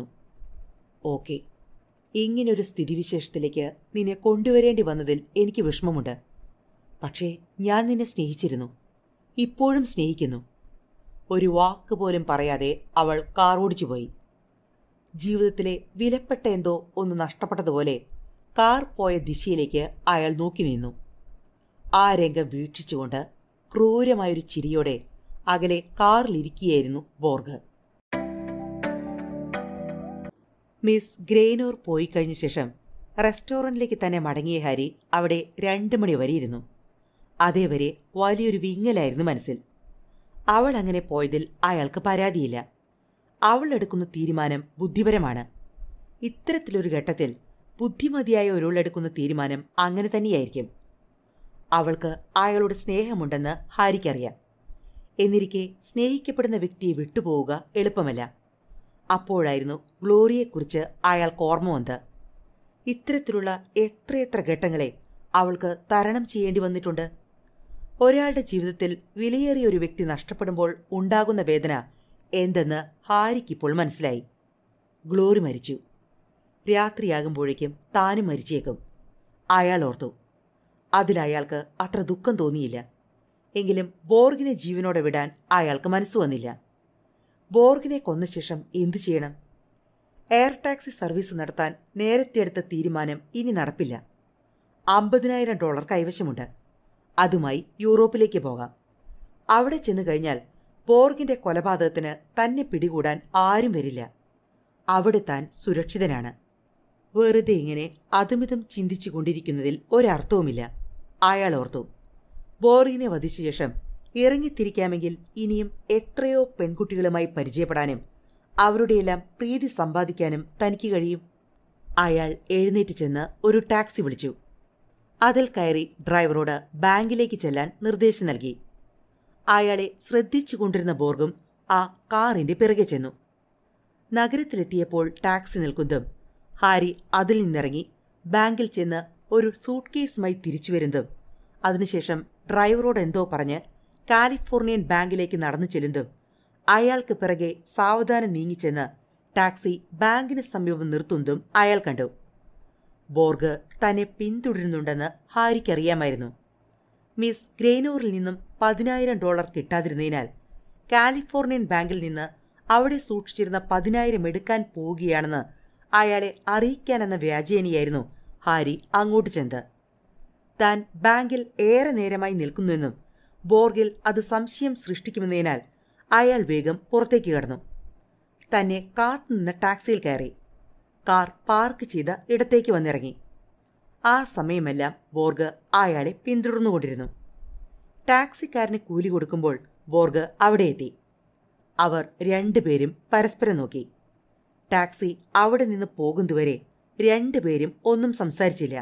S1: ഓക്കെ ഇങ്ങനൊരു സ്ഥിതിവിശേഷത്തിലേക്ക് നിന്നെ കൊണ്ടുവരേണ്ടി വന്നതിൽ എനിക്ക് വിഷമമുണ്ട് പക്ഷേ ഞാൻ നിന്നെ സ്നേഹിച്ചിരുന്നു ഇപ്പോഴും സ്നേഹിക്കുന്നു ഒരു വാക്ക് പോലും പറയാതെ അവൾ കാർ ഓടിച്ചുപോയി ജീവിതത്തിലെ വിലപ്പെട്ട എന്തോ ഒന്ന് നഷ്ടപ്പെട്ടതുപോലെ കാർ പോയ ദിശയിലേക്ക് അയാൾ നോക്കി നിന്നു ആ രംഗം വീക്ഷിച്ചുകൊണ്ട് ക്രൂരമായൊരു ചിരിയോടെ അകലെ കാറിലിരിക്കുകയായിരുന്നു ബോർഗ് മിസ് ഗ്രേനോർ പോയി കഴിഞ്ഞ ശേഷം റെസ്റ്റോറൻറ്റിലേക്ക് തന്നെ മടങ്ങിയ ഹാരി അവിടെ രണ്ട് മണി വരെ ഇരുന്നു അതേവരെ വലിയൊരു വിങ്ങലായിരുന്നു മനസ്സിൽ അവൾ അങ്ങനെ പോയതിൽ അയാൾക്ക് പരാതിയില്ല അവൾ എടുക്കുന്ന തീരുമാനം ബുദ്ധിപരമാണ് ഇത്തരത്തിലൊരു ഘട്ടത്തിൽ ബുദ്ധിമതിയായ ഒരാളെടുക്കുന്ന തീരുമാനം അങ്ങനെ തന്നെയായിരിക്കും അവൾക്ക് അയാളോട് സ്നേഹമുണ്ടെന്ന് ഹാരിക്കറിയാം എന്നിരിക്കെ സ്നേഹിക്കപ്പെടുന്ന വ്യക്തിയെ വിട്ടുപോവുക എളുപ്പമല്ല അപ്പോഴായിരുന്നു ഗ്ലോറിയെക്കുറിച്ച് അയാൾക്ക് ഓർമ്മ വന്നത് ഇത്തരത്തിലുള്ള എത്രയെത്ര ഘട്ടങ്ങളെ അവൾക്ക് തരണം ചെയ്യേണ്ടി വന്നിട്ടുണ്ട് ഒരാളുടെ ജീവിതത്തിൽ വിലയേറിയ ഒരു വ്യക്തി നഷ്ടപ്പെടുമ്പോൾ ഉണ്ടാകുന്ന വേദന എന്തെന്ന് ഹാരിക്കിപ്പോൾ മനസ്സിലായി ഗ്ലോറി മരിച്ചു രാത്രിയാകുമ്പോഴേക്കും താനും മരിച്ചേക്കും അയാൾ ഓർത്തു അതിൽ അയാൾക്ക് അത്ര ദുഃഖം തോന്നിയില്ല എങ്കിലും ബോർഗിനെ ജീവനോടെ വിടാൻ അയാൾക്ക് മനസ്സ് വന്നില്ല ബോർഗിനെ കൊന്ന ശേഷം എന്തു ചെയ്യണം എയർ ടാക്സി സർവീസ് നടത്താൻ നേരത്തെ എടുത്ത തീരുമാനം ഇനി നടപ്പില്ല അമ്പതിനായിരം ഡോളർ കൈവശമുണ്ട് അതുമായി യൂറോപ്പിലേക്ക് പോകാം അവിടെ ചെന്നു കഴിഞ്ഞാൽ ബോർഗിന്റെ കൊലപാതകത്തിന് തന്നെ പിടികൂടാൻ ആരും വരില്ല അവിടെ താൻ സുരക്ഷിതനാണ് വെറുതെ ഇങ്ങനെ അതുമിതും ചിന്തിച്ചു കൊണ്ടിരിക്കുന്നതിൽ ഒരർത്ഥവുമില്ല അയാൾ ഓർത്തു ബോർഗിനെ വധിച്ച ശേഷം ഇറങ്ങിത്തിരിക്കാമെങ്കിൽ ഇനിയും എത്രയോ പെൺകുട്ടികളുമായി പരിചയപ്പെടാനും അവരുടെയെല്ലാം പ്രീതി സമ്പാദിക്കാനും തനിക്ക് കഴിയും അയാൾ എഴുന്നേറ്റ് ചെന്ന് ഒരു ടാക്സി വിളിച്ചു അതിൽ കയറി ഡ്രൈവറോട് ബാങ്കിലേക്ക് ചെല്ലാൻ നിർദ്ദേശം നൽകി അയാളെ ശ്രദ്ധിച്ചുകൊണ്ടിരുന്ന ബോർഗും ആ കാറിന്റെ പിറകെ ചെന്നു നഗരത്തിലെത്തിയപ്പോൾ ടാക്സി നിൽക്കുന്നതും ഹാരി അതിൽ നിന്നിറങ്ങി ബാങ്കിൽ ചെന്ന് ഒരു സൂട്ട് കേസുമായി തിരിച്ചു വരുന്നതും അതിനുശേഷം ഡ്രൈവറോട് എന്തോ പറഞ്ഞ് കാലിഫോർണിയൻ ബാങ്കിലേക്ക് നടന്നു ചെല്ലുന്നതും അയാൾക്ക് പിറകെ സാവധാനം നീങ്ങിച്ചെന്ന് ടാക്സി ബാങ്കിന് സമീപം നിർത്തുന്നതും അയാൾ കണ്ടു ബോർഗ് തന്നെ പിന്തുടരുന്നുണ്ടെന്ന് ഹാരിക്കറിയാമായിരുന്നു മിസ് ഗ്രേനൂറിൽ നിന്നും പതിനായിരം ഡോളർ കിട്ടാതിരുന്നതിനാൽ കാലിഫോർണിയൻ ബാങ്കിൽ നിന്ന് അവിടെ സൂക്ഷിച്ചിരുന്ന പതിനായിരം എടുക്കാൻ പോവുകയാണെന്ന് അയാളെ അറിയിക്കാനെന്ന വ്യാജേനയായിരുന്നു ഹാരി അങ്ങോട്ട് ചെന്നത് താൻ ബാങ്കിൽ ഏറെ നേരമായി നിൽക്കുന്നുവെന്നും ബോർഗിൽ അത് സംശയം സൃഷ്ടിക്കുമെന്നതിനാൽ അയാൾ വേഗം പുറത്തേക്ക് കടന്നു തന്നെ കാത്തുനിന്ന ടാക്സിയിൽ കയറി കാർ പാർക്ക് ചെയ്ത് ഇടത്തേക്ക് വന്നിറങ്ങി ആ സമയമെല്ലാം ബോർഗ് അയാളെ പിന്തുടർന്നുകൊണ്ടിരുന്നു ടാക്സിക്കാരന് കൂലി കൊടുക്കുമ്പോൾ ബോർഗ് അവിടെ എത്തി അവർ രണ്ടുപേരും പരസ്പരം നോക്കി ടാക്സി അവിടെ നിന്ന് പോകുന്നതുവരെ രണ്ടുപേരും ഒന്നും സംസാരിച്ചില്ല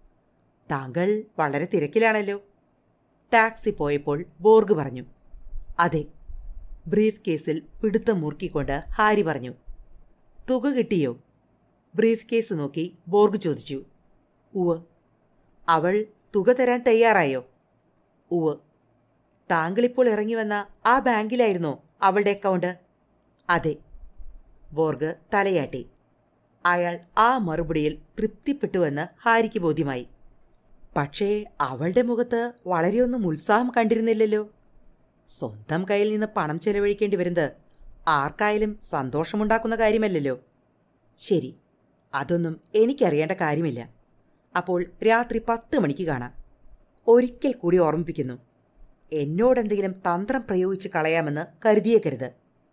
S1: താങ്കൾ വളരെ തിരക്കിലാണല്ലോ ടാക്സി പോയപ്പോൾ ബോർഗ് പറഞ്ഞു അതെ ബ്രീഫ് കേസിൽ പിടുത്തം മുറുക്കിക്കൊണ്ട് ഹാരി പറഞ്ഞു തുക കിട്ടിയോ ബ്രീഫ് കേസ് നോക്കി ബോർഗ് ചോദിച്ചു ഉവ് അവൾ തുക തരാൻ തയ്യാറായോ ഉവ് താങ്കളിപ്പോൾ ഇറങ്ങി വന്ന ആ ബാങ്കിലായിരുന്നോ അവളുടെ അക്കൗണ്ട് അതെ ബോർഗ് തലയാട്ടി അയാൾ ആ മറുപടിയിൽ തൃപ്തിപ്പെട്ടുവെന്ന് ഹാരിക്ക് ബോധ്യമായി പക്ഷേ അവളുടെ മുഖത്ത് വളരെയൊന്നും ഉത്സാഹം കണ്ടിരുന്നില്ലല്ലോ സ്വന്തം കയ്യിൽ നിന്ന് പണം ചെലവഴിക്കേണ്ടി വരുന്നത് ആർക്കായാലും സന്തോഷമുണ്ടാക്കുന്ന കാര്യമല്ലല്ലോ ശരി അതൊന്നും എനിക്കറിയേണ്ട കാര്യമില്ല അപ്പോൾ രാത്രി പത്ത് മണിക്ക് കാണാം ഒരിക്കൽ കൂടി ഓർമ്മിപ്പിക്കുന്നു എന്നോടെന്തെങ്കിലും തന്ത്രം പ്രയോഗിച്ച് കളയാമെന്ന് കരുതിയേക്കരുത്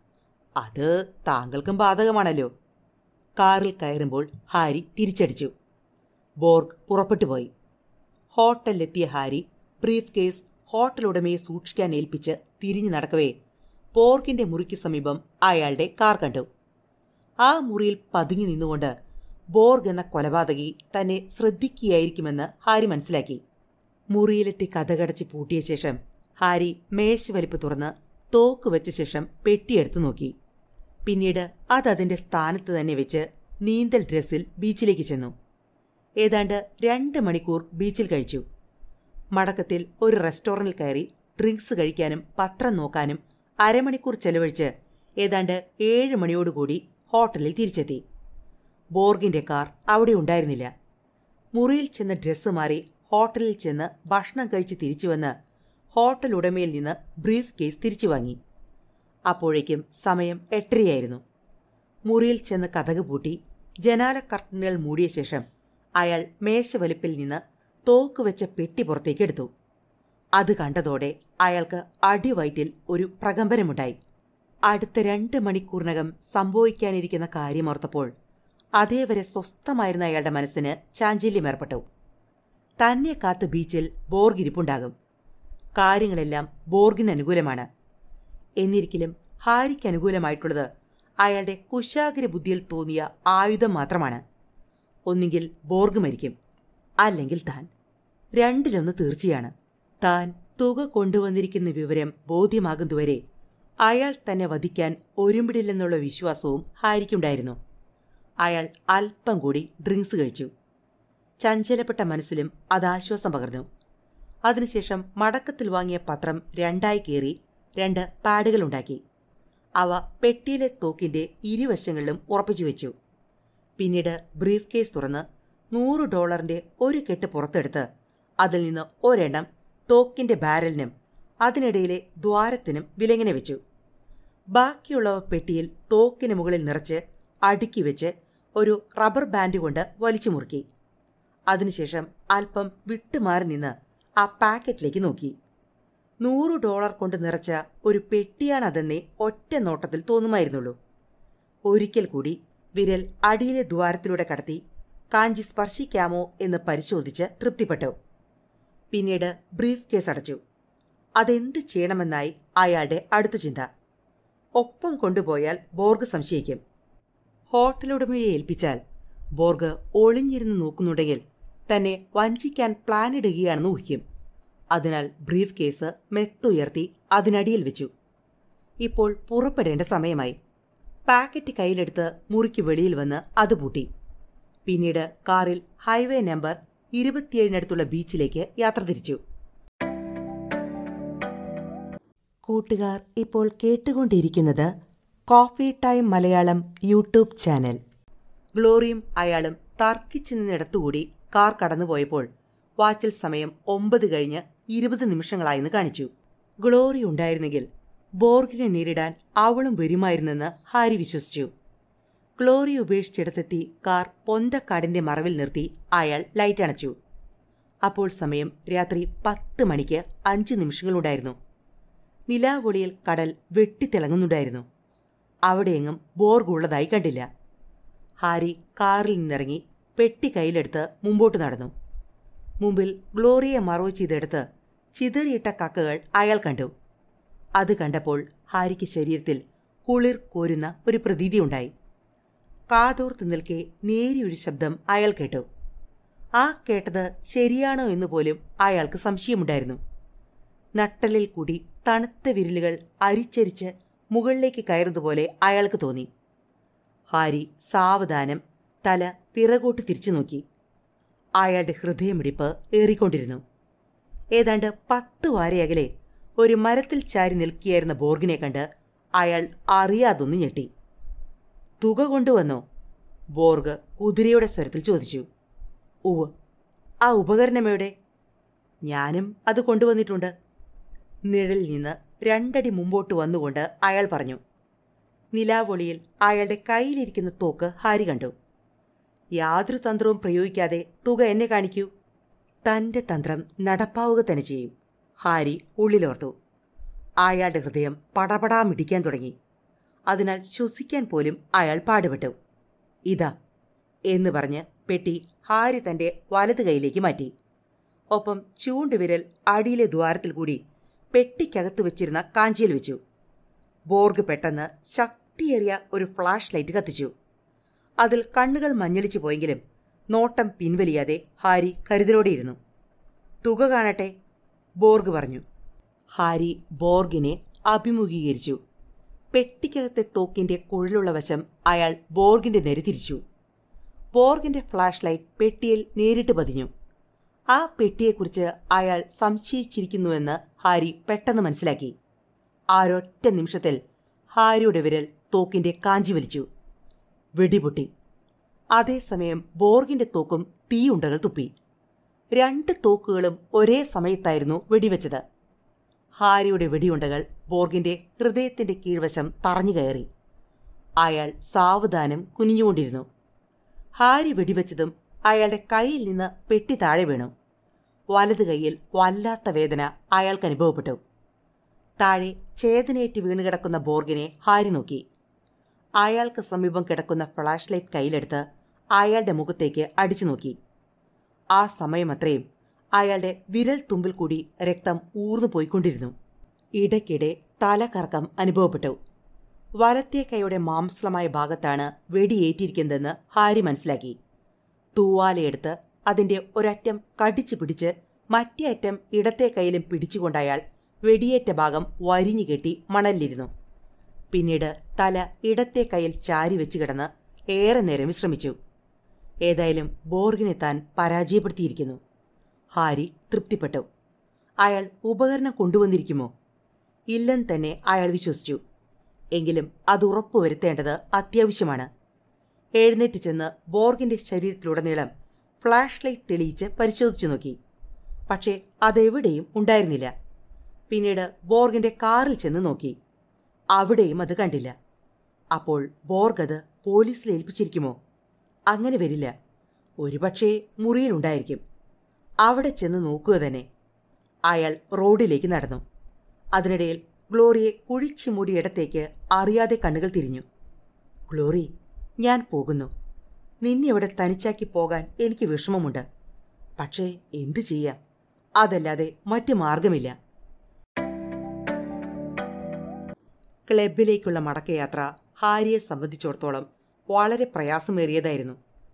S1: അത് താങ്കൾക്കും ബാധകമാണല്ലോ കാറിൽ കയറുമ്പോൾ ഹാരി തിരിച്ചടിച്ചു ബോർഗ് പുറപ്പെട്ടുപോയി ഹോട്ടലിലെത്തിയ ഹാരി ബ്രീഫ് കേസ് ഹോട്ടൽ ഉടമയെ സൂക്ഷിക്കാൻ ഏൽപ്പിച്ച് തിരിഞ്ഞു നടക്കവേ പോർക്കിന്റെ മുറിക്ക് സമീപം അയാളുടെ കാർ കണ്ടു ആ മുറിയിൽ പതുങ്ങി നിന്നുകൊണ്ട് ബോർഗ് എന്ന കൊലപാതകി തന്നെ ശ്രദ്ധിക്കുകയായിരിക്കുമെന്ന് ഹാരി മനസ്സിലാക്കി മുറിയിലെത്തി കഥകടച്ച് പൂട്ടിയ ശേഷം ഹാരി മേശവലിപ്പ് തുറന്ന് തോക്ക് വെച്ച ശേഷം പെട്ടിയെടുത്തു നോക്കി പിന്നീട് അതതിന്റെ സ്ഥാനത്ത് തന്നെ വെച്ച് നീന്തൽ ഡ്രസ്സിൽ ബീച്ചിലേക്ക് ചെന്നു ഏതാണ്ട് രണ്ട് മണിക്കൂർ ബീച്ചിൽ കഴിച്ചു മടക്കത്തിൽ ഒരു റെസ്റ്റോറൻറ്റിൽ കയറി ഡ്രിങ്ക്സ് കഴിക്കാനും പത്രം നോക്കാനും അരമണിക്കൂർ ചെലവഴിച്ച് ഏതാണ്ട് ഏഴ് മണിയോടുകൂടി ഹോട്ടലിൽ തിരിച്ചെത്തി ബോർഗിന്റെ കാർ അവിടെ ഉണ്ടായിരുന്നില്ല മുറിയിൽ ചെന്ന് ഡ്രസ്സ് മാറി ഹോട്ടലിൽ ചെന്ന് ഭക്ഷണം കഴിച്ച് തിരിച്ചു വന്ന് ഹോട്ടൽ ഉടമയിൽ നിന്ന് ബ്രീഫ് കേസ് തിരിച്ചു വാങ്ങി അപ്പോഴേക്കും സമയം എട്ടരയായിരുന്നു മുറിയിൽ ചെന്ന് കഥക് പൂട്ടി ജനാല കർട്ടനുകൾ മൂടിയ ശേഷം അയാൾ മേശവലിപ്പിൽ നിന്ന് തോക്ക് വെച്ച പെട്ടി പുറത്തേക്ക് എടുത്തു അത് കണ്ടതോടെ അയാൾക്ക് അടിവയറ്റിൽ ഒരു പ്രകമ്പനമുണ്ടായി അടുത്ത രണ്ട് മണിക്കൂറിനകം സംഭവിക്കാനിരിക്കുന്ന കാര്യമോർത്തപ്പോൾ അതേവരെ സ്വസ്ഥമായിരുന്ന അയാളുടെ മനസ്സിന് ചാഞ്ചല്യമേർപ്പെട്ടു തന്നെ കാത്ത് ബീച്ചിൽ ബോർഗിരിപ്പുണ്ടാകും കാര്യങ്ങളെല്ലാം ബോർഗിന് അനുകൂലമാണ് എന്നിരിക്കലും ഹാരിക്ക് അനുകൂലമായിട്ടുള്ളത് അയാളുടെ കുശാഗ്ര ബുദ്ധിയിൽ തോന്നിയ ആയുധം മാത്രമാണ് ഒന്നുകിൽ ബോർഗ് മരിക്കും അല്ലെങ്കിൽ താൻ രണ്ടിലൊന്ന് തീർച്ചയാണ് താൻ തുക കൊണ്ടുവന്നിരിക്കുന്ന വിവരം ബോധ്യമാകുന്നതുവരെ അയാൾ തന്നെ വധിക്കാൻ ഒരുമ്പിടില്ലെന്നുള്ള വിശ്വാസവും ഹാരിക്കുണ്ടായിരുന്നു അയാൾ അല്പം കൂടി ഡ്രിങ്ക്സ് കഴിച്ചു ചഞ്ചലപ്പെട്ട മനസ്സിലും അത് ആശ്വാസം പകർന്നു അതിനുശേഷം മടക്കത്തിൽ വാങ്ങിയ പത്രം രണ്ടായി കീറി രണ്ട് പാഡുകളുണ്ടാക്കി അവ പെട്ടിയിലെ തോക്കിന്റെ ഇരുവശങ്ങളിലും ഉറപ്പിച്ചു വെച്ചു പിന്നീട് ബ്രീഫ് കേസ് തുറന്ന് നൂറ് ഡോളറിന്റെ ഒരു കെട്ട് പുറത്തെടുത്ത് അതിൽ നിന്ന് ഒരെണ്ണം തോക്കിന്റെ ബാരലിനും അതിനിടയിലെ ദ്വാരത്തിനും വിലങ്ങനെ വെച്ചു ബാക്കിയുള്ളവ പെട്ടിയിൽ തോക്കിന് മുകളിൽ നിറച്ച് അടുക്കി വെച്ച് ഒരു റബ്ബർ ബാൻഡ് കൊണ്ട് വലിച്ചു മുറുക്കി അതിനുശേഷം അല്പം വിട്ടുമാറി നിന്ന് ആ പാക്കറ്റിലേക്ക് നോക്കി നൂറ് ഡോളർ കൊണ്ട് നിറച്ച ഒരു പെട്ടിയാണതെന്നേ ഒറ്റ നോട്ടത്തിൽ തോന്നുമായിരുന്നുള്ളൂ ഒരിക്കൽ കൂടി വിരൽ അടിയിലെ ദ്വാരത്തിലൂടെ കടത്തി കാഞ്ചി സ്പർശിക്കാമോ എന്ന് പരിശോധിച്ച് തൃപ്തിപ്പെട്ടു പിന്നീട് ബ്രീഫ് കേസ് അടച്ചു അതെന്ത് ചെയ്യണമെന്നായി അയാളുടെ അടുത്ത ചിന്ത ഒപ്പം കൊണ്ടുപോയാൽ ബോർഗ് സംശയിക്കും ഹോട്ടലുടമയെ ഏൽപ്പിച്ചാൽ ബോർഗ് ഒളിഞ്ഞിരുന്ന് നോക്കുന്നുണ്ടെങ്കിൽ തന്നെ വഞ്ചിക്കാൻ പ്ലാനിടുകയാണെന്ന് ഊഹിക്കും അതിനാൽ ബ്രീഫ് കേസ് മെത്തുയർത്തി അതിനടിയിൽ വെച്ചു ഇപ്പോൾ പുറപ്പെടേണ്ട സമയമായി പാക്കറ്റ് കയ്യിലെടുത്ത് മുറിക്ക് വെളിയിൽ വന്ന് അത് പൂട്ടി പിന്നീട് കാറിൽ ഹൈവേ നമ്പർ ഇരുപത്തിയേഴിനടുത്തുള്ള ബീച്ചിലേക്ക് യാത്ര തിരിച്ചു കൂട്ടുകാർ ഇപ്പോൾ കേട്ടുകൊണ്ടിരിക്കുന്നത് coffee time Malayalam YouTube channel ഗ്ലോറിയും അയാളും തർക്കിച്ചു നിന്നിടത്തുകൂടി കാർ കടന്നുപോയപ്പോൾ വാച്ചിൽ സമയം ഒമ്പത് കഴിഞ്ഞ് ഇരുപത് നിമിഷങ്ങളായെന്ന് കാണിച്ചു ഗ്ലോറി ഉണ്ടായിരുന്നെങ്കിൽ ബോർഗിനെ നേരിടാൻ അവളും വരുമായിരുന്നെന്ന് ഹാരി വിശ്വസിച്ചു ഗ്ലോറി ഉപേക്ഷിച്ചിടത്തെത്തി കാർ പൊന്തക്കാടിന്റെ മറവിൽ നിർത്തി അയാൾ ലൈറ്റ് അണച്ചു അപ്പോൾ സമയം രാത്രി പത്ത് മണിക്ക് അഞ്ച് നിമിഷങ്ങളുണ്ടായിരുന്നു നിലാവൊളിയിൽ കടൽ വെട്ടിത്തിളങ്ങുന്നുണ്ടായിരുന്നു അവിടെയെങ്ങും ബോർഗ് ഉള്ളതായി കണ്ടില്ല ഹാരി കാറിൽ നിന്നിറങ്ങി പെട്ടി കയ്യിലെടുത്ത് മുമ്പോട്ട് നടന്നു മുമ്പിൽ ഗ്ലോറിയെ മറവ് ചെയ്തെടുത്ത് ചിതറിയിട്ട കക്കകൾ അയാൾ കണ്ടു അത് കണ്ടപ്പോൾ ഹാരിക്ക് ശരീരത്തിൽ കുളിർ കോരുന്ന ഒരു പ്രതീതിയുണ്ടായി കാതോർത്ത് നിൽക്കെ നേരിയൊരു ശബ്ദം അയാൾ കേട്ടു ആ കേട്ടത് ശരിയാണോ എന്ന് പോലും അയാൾക്ക് സംശയമുണ്ടായിരുന്നു നട്ടലിൽ കൂടി തണുത്ത വിരലുകൾ അരിച്ചരിച്ച് മുകളിലേക്ക് കയറുന്നതുപോലെ അയാൾക്ക് തോന്നി ഹാരി സാവധാനം തല പിറകോട്ട് തിരിച്ചു നോക്കി അയാളുടെ ഹൃദയമിടിപ്പ് ഏറിക്കൊണ്ടിരുന്നു ഏതാണ്ട് പത്ത് വാരയകലെ ഒരു മരത്തിൽ ചാരി നിൽക്കുകയായിരുന്ന ബോർഗിനെ കണ്ട് അയാൾ അറിയാതൊന്നു ഞെട്ടി തുക കൊണ്ടുവന്നോ ബോർഗ് കുതിരയുടെ സ്വരത്തിൽ ചോദിച്ചു ഉവ് ആ ഉപകരണമെവിടെ ഞാനും അത് കൊണ്ടുവന്നിട്ടുണ്ട് നിഴലിൽ നിന്ന് രണ്ടടി മുമ്പോട്ട് വന്നുകൊണ്ട് അയാൾ പറഞ്ഞു നിലാവൊളിയിൽ അയാളുടെ കയ്യിലിരിക്കുന്ന തോക്ക് ഹാരി കണ്ടു യാതൊരു തന്ത്രവും പ്രയോഗിക്കാതെ തുക എന്നെ കാണിക്കൂ തന്റെ തന്ത്രം നടപ്പാവുക തന്നെ ചെയ്യും ഹാരി ഉള്ളിലോർത്തു അയാളുടെ ഹൃദയം പടപടാ മിടിക്കാൻ തുടങ്ങി അതിനാൽ ശ്വസിക്കാൻ പോലും അയാൾ പാടുപെട്ടു ഇതാ എന്ന് പറഞ്ഞ് പെട്ടി ഹാരി തന്റെ വലത് കൈയിലേക്ക് മാറ്റി ഒപ്പം ചൂണ്ടുവിരൽ അടിയിലെ ദ്വാരത്തിൽ കൂടി പെട്ടിക്കകത്ത് വെച്ചിരുന്ന കാഞ്ചിയിൽ വെച്ചു ബോർഗ് പെട്ടെന്ന് ശക്തിയേറിയ ഒരു ഫ്ലാഷ് ലൈറ്റ് കത്തിച്ചു അതിൽ കണ്ണുകൾ മഞ്ഞളിച്ചു പോയെങ്കിലും നോട്ടം പിൻവലിയാതെ ഹാരി കരുതലോടെയിരുന്നു തുക കാണട്ടെ ബോർഗ് പറഞ്ഞു ഹാരി ബോർഗിനെ അഭിമുഖീകരിച്ചു പെട്ടിക്കകത്തെ തോക്കിന്റെ കുഴലുള്ള വശം അയാൾ ബോർഗിന്റെ നേരെ തിരിച്ചു ബോർഗിന്റെ ഫ്ലാഷ് ലൈറ്റ് പെട്ടിയിൽ നേരിട്ട് പതിഞ്ഞു ആ പെട്ടിയെക്കുറിച്ച് അയാൾ സംശയിച്ചിരിക്കുന്നുവെന്ന് ഹാരി പെട്ടെന്ന് മനസ്സിലാക്കി ആരൊറ്റ നിമിഷത്തിൽ ഹാരിയുടെ വിരൽ തോക്കിന്റെ കാഞ്ചി വലിച്ചു വെടിപൊട്ടി അതേസമയം ബോർഗിന്റെ തോക്കും തീയുണ്ടകൾ തുപ്പി രണ്ട് തോക്കുകളും ഒരേ സമയത്തായിരുന്നു വെടിവെച്ചത് ഹാരിയുടെ വെടിയുണ്ടകൾ ബോർഗിന്റെ ഹൃദയത്തിന്റെ കീഴ്വശം തറഞ്ഞു കയറി അയാൾ സാവധാനം കുനിഞ്ഞുകൊണ്ടിരുന്നു ഹാരി വെടിവെച്ചതും അയാളുടെ കൈയിൽ നിന്ന് പെട്ടി താഴെ വീണു വലത് കൈയിൽ വല്ലാത്ത വേദന അയാൾക്ക് അനുഭവപ്പെട്ടു താഴെ ചേതനയേറ്റ് വീണുകിടക്കുന്ന ബോർഗിനെ ഹാരി നോക്കി അയാൾക്ക് സമീപം കിടക്കുന്ന ഫ്ലാഷ് ലൈറ്റ് കയ്യിലെടുത്ത് അയാളുടെ മുഖത്തേക്ക് അടിച്ചു നോക്കി ആ സമയമത്രയും അയാളുടെ വിരൽ തുമ്പിൽ കൂടി രക്തം ഊർന്നു പോയിക്കൊണ്ടിരുന്നു ഇടയ്ക്കിടെ തലകറക്കം അനുഭവപ്പെട്ടു വലത്തെ കൈയുടെ മാംസളമായ ഭാഗത്താണ് വെടിയേറ്റിരിക്കുന്നതെന്ന് ഹാരി മനസ്സിലാക്കി തൂവാലയെടുത്ത് അതിന്റെ ഒരറ്റം കടിച്ചു പിടിച്ച് മറ്റേ അറ്റം ഇടത്തെ കൈയിലും പിടിച്ചുകൊണ്ട് അയാൾ വെടിയേറ്റ ഭാഗം വരിഞ്ഞു കെട്ടി മണലിലിരുന്നു പിന്നീട് തല ഇടത്തെ കൈയിൽ ചാരി വെച്ച് കിടന്ന് ഏറെ നേരം വിശ്രമിച്ചു ഏതായാലും ബോർഗിനെ താൻ പരാജയപ്പെടുത്തിയിരിക്കുന്നു ഹാരി തൃപ്തിപ്പെട്ടു അയാൾ ഉപകരണം കൊണ്ടുവന്നിരിക്കുമോ ഇല്ലെന്ന് തന്നെ അയാൾ വിശ്വസിച്ചു എങ്കിലും അത് ഉറപ്പുവരുത്തേണ്ടത് അത്യാവശ്യമാണ് എഴുന്നേറ്റ് ചെന്ന് ബോർഗിന്റെ ശരീരത്തിലുടനീളം ഫ്ലാഷ് ലൈറ്റ് തെളിയിച്ച് പരിശോധിച്ചു നോക്കി പക്ഷേ അതെവിടെയും ഉണ്ടായിരുന്നില്ല പിന്നീട് ബോർഗിന്റെ കാറിൽ ചെന്ന് നോക്കി അവിടെയും അത് കണ്ടില്ല അപ്പോൾ ബോർഗ് അത് പോലീസിൽ ഏൽപ്പിച്ചിരിക്കുമോ അങ്ങനെ വരില്ല ഒരുപക്ഷേ മുറിയിലുണ്ടായിരിക്കും അവിടെ ചെന്ന് നോക്കുക തന്നെ അയാൾ റോഡിലേക്ക് നടന്നു അതിനിടയിൽ ഗ്ലോറിയെ കുഴിച്ചു മൂടിയിടത്തേക്ക് അറിയാതെ കണ്ണുകൾ തിരിഞ്ഞു ഗ്ലോറി ഞാൻ പോകുന്നു നിന്നെ ഇവിടെ തനിച്ചാക്കി പോകാൻ എനിക്ക് വിഷമമുണ്ട് പക്ഷേ എന്തു ചെയ്യാം അതല്ലാതെ മറ്റു മാർഗമില്ല ക്ലബിലേക്കുള്ള മടക്കയാത്ര ഹാരിയെ സംബന്ധിച്ചിടത്തോളം വളരെ പ്രയാസമേറിയതായിരുന്നു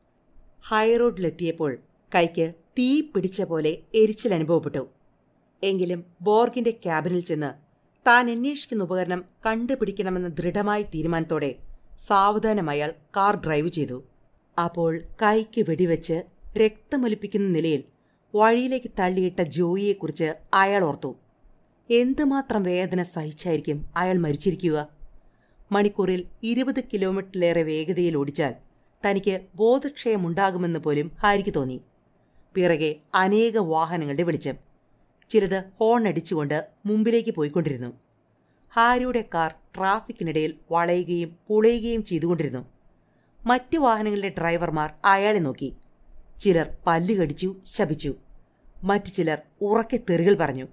S1: ഹൈറോഡിലെത്തിയപ്പോൾ കൈക്ക് തീ പിടിച്ച പോലെ എരിച്ചിൽ അനുഭവപ്പെട്ടു എങ്കിലും ബോർഗിന്റെ ക്യാബിനിൽ ചെന്ന് താൻ അന്വേഷിക്കുന്ന ഉപകരണം കണ്ടുപിടിക്കണമെന്ന ദൃഢമായ തീരുമാനത്തോടെ സാവധാനം അയാൾ കാർ ഡ്രൈവ് ചെയ്തു അപ്പോൾ കൈക്ക് വെടിവെച്ച് രക്തമൊലിപ്പിക്കുന്ന നിലയിൽ വഴിയിലേക്ക് തള്ളിയിട്ട ജോയിയെക്കുറിച്ച് അയാൾ ഓർത്തു എന്തുമാത്രം വേദന സഹിച്ചായിരിക്കും അയാൾ മരിച്ചിരിക്കുക മണിക്കൂറിൽ ഇരുപത് കിലോമീറ്ററിലേറെ വേഗതയിൽ ഓടിച്ചാൽ തനിക്ക് ബോധക്ഷയമുണ്ടാകുമെന്ന് പോലും ഹാരിക്ക് തോന്നി പിറകെ അനേക വാഹനങ്ങളുടെ വെളിച്ചം ചിലത് ഹോൺ അടിച്ചുകൊണ്ട് മുമ്പിലേക്ക് പോയിക്കൊണ്ടിരുന്നു ഹാരിയുടെ കാർ ട്രാഫിക്കിനിടയിൽ വളയുകയും പുളയുകയും ചെയ്തുകൊണ്ടിരുന്നു മറ്റു വാഹനങ്ങളിലെ ഡ്രൈവർമാർ അയാളെ നോക്കി ചിലർ പല്ലുകടിച്ചു ശപിച്ചു മറ്റു ചിലർ ഉറക്കെ തെറികൾ പറഞ്ഞു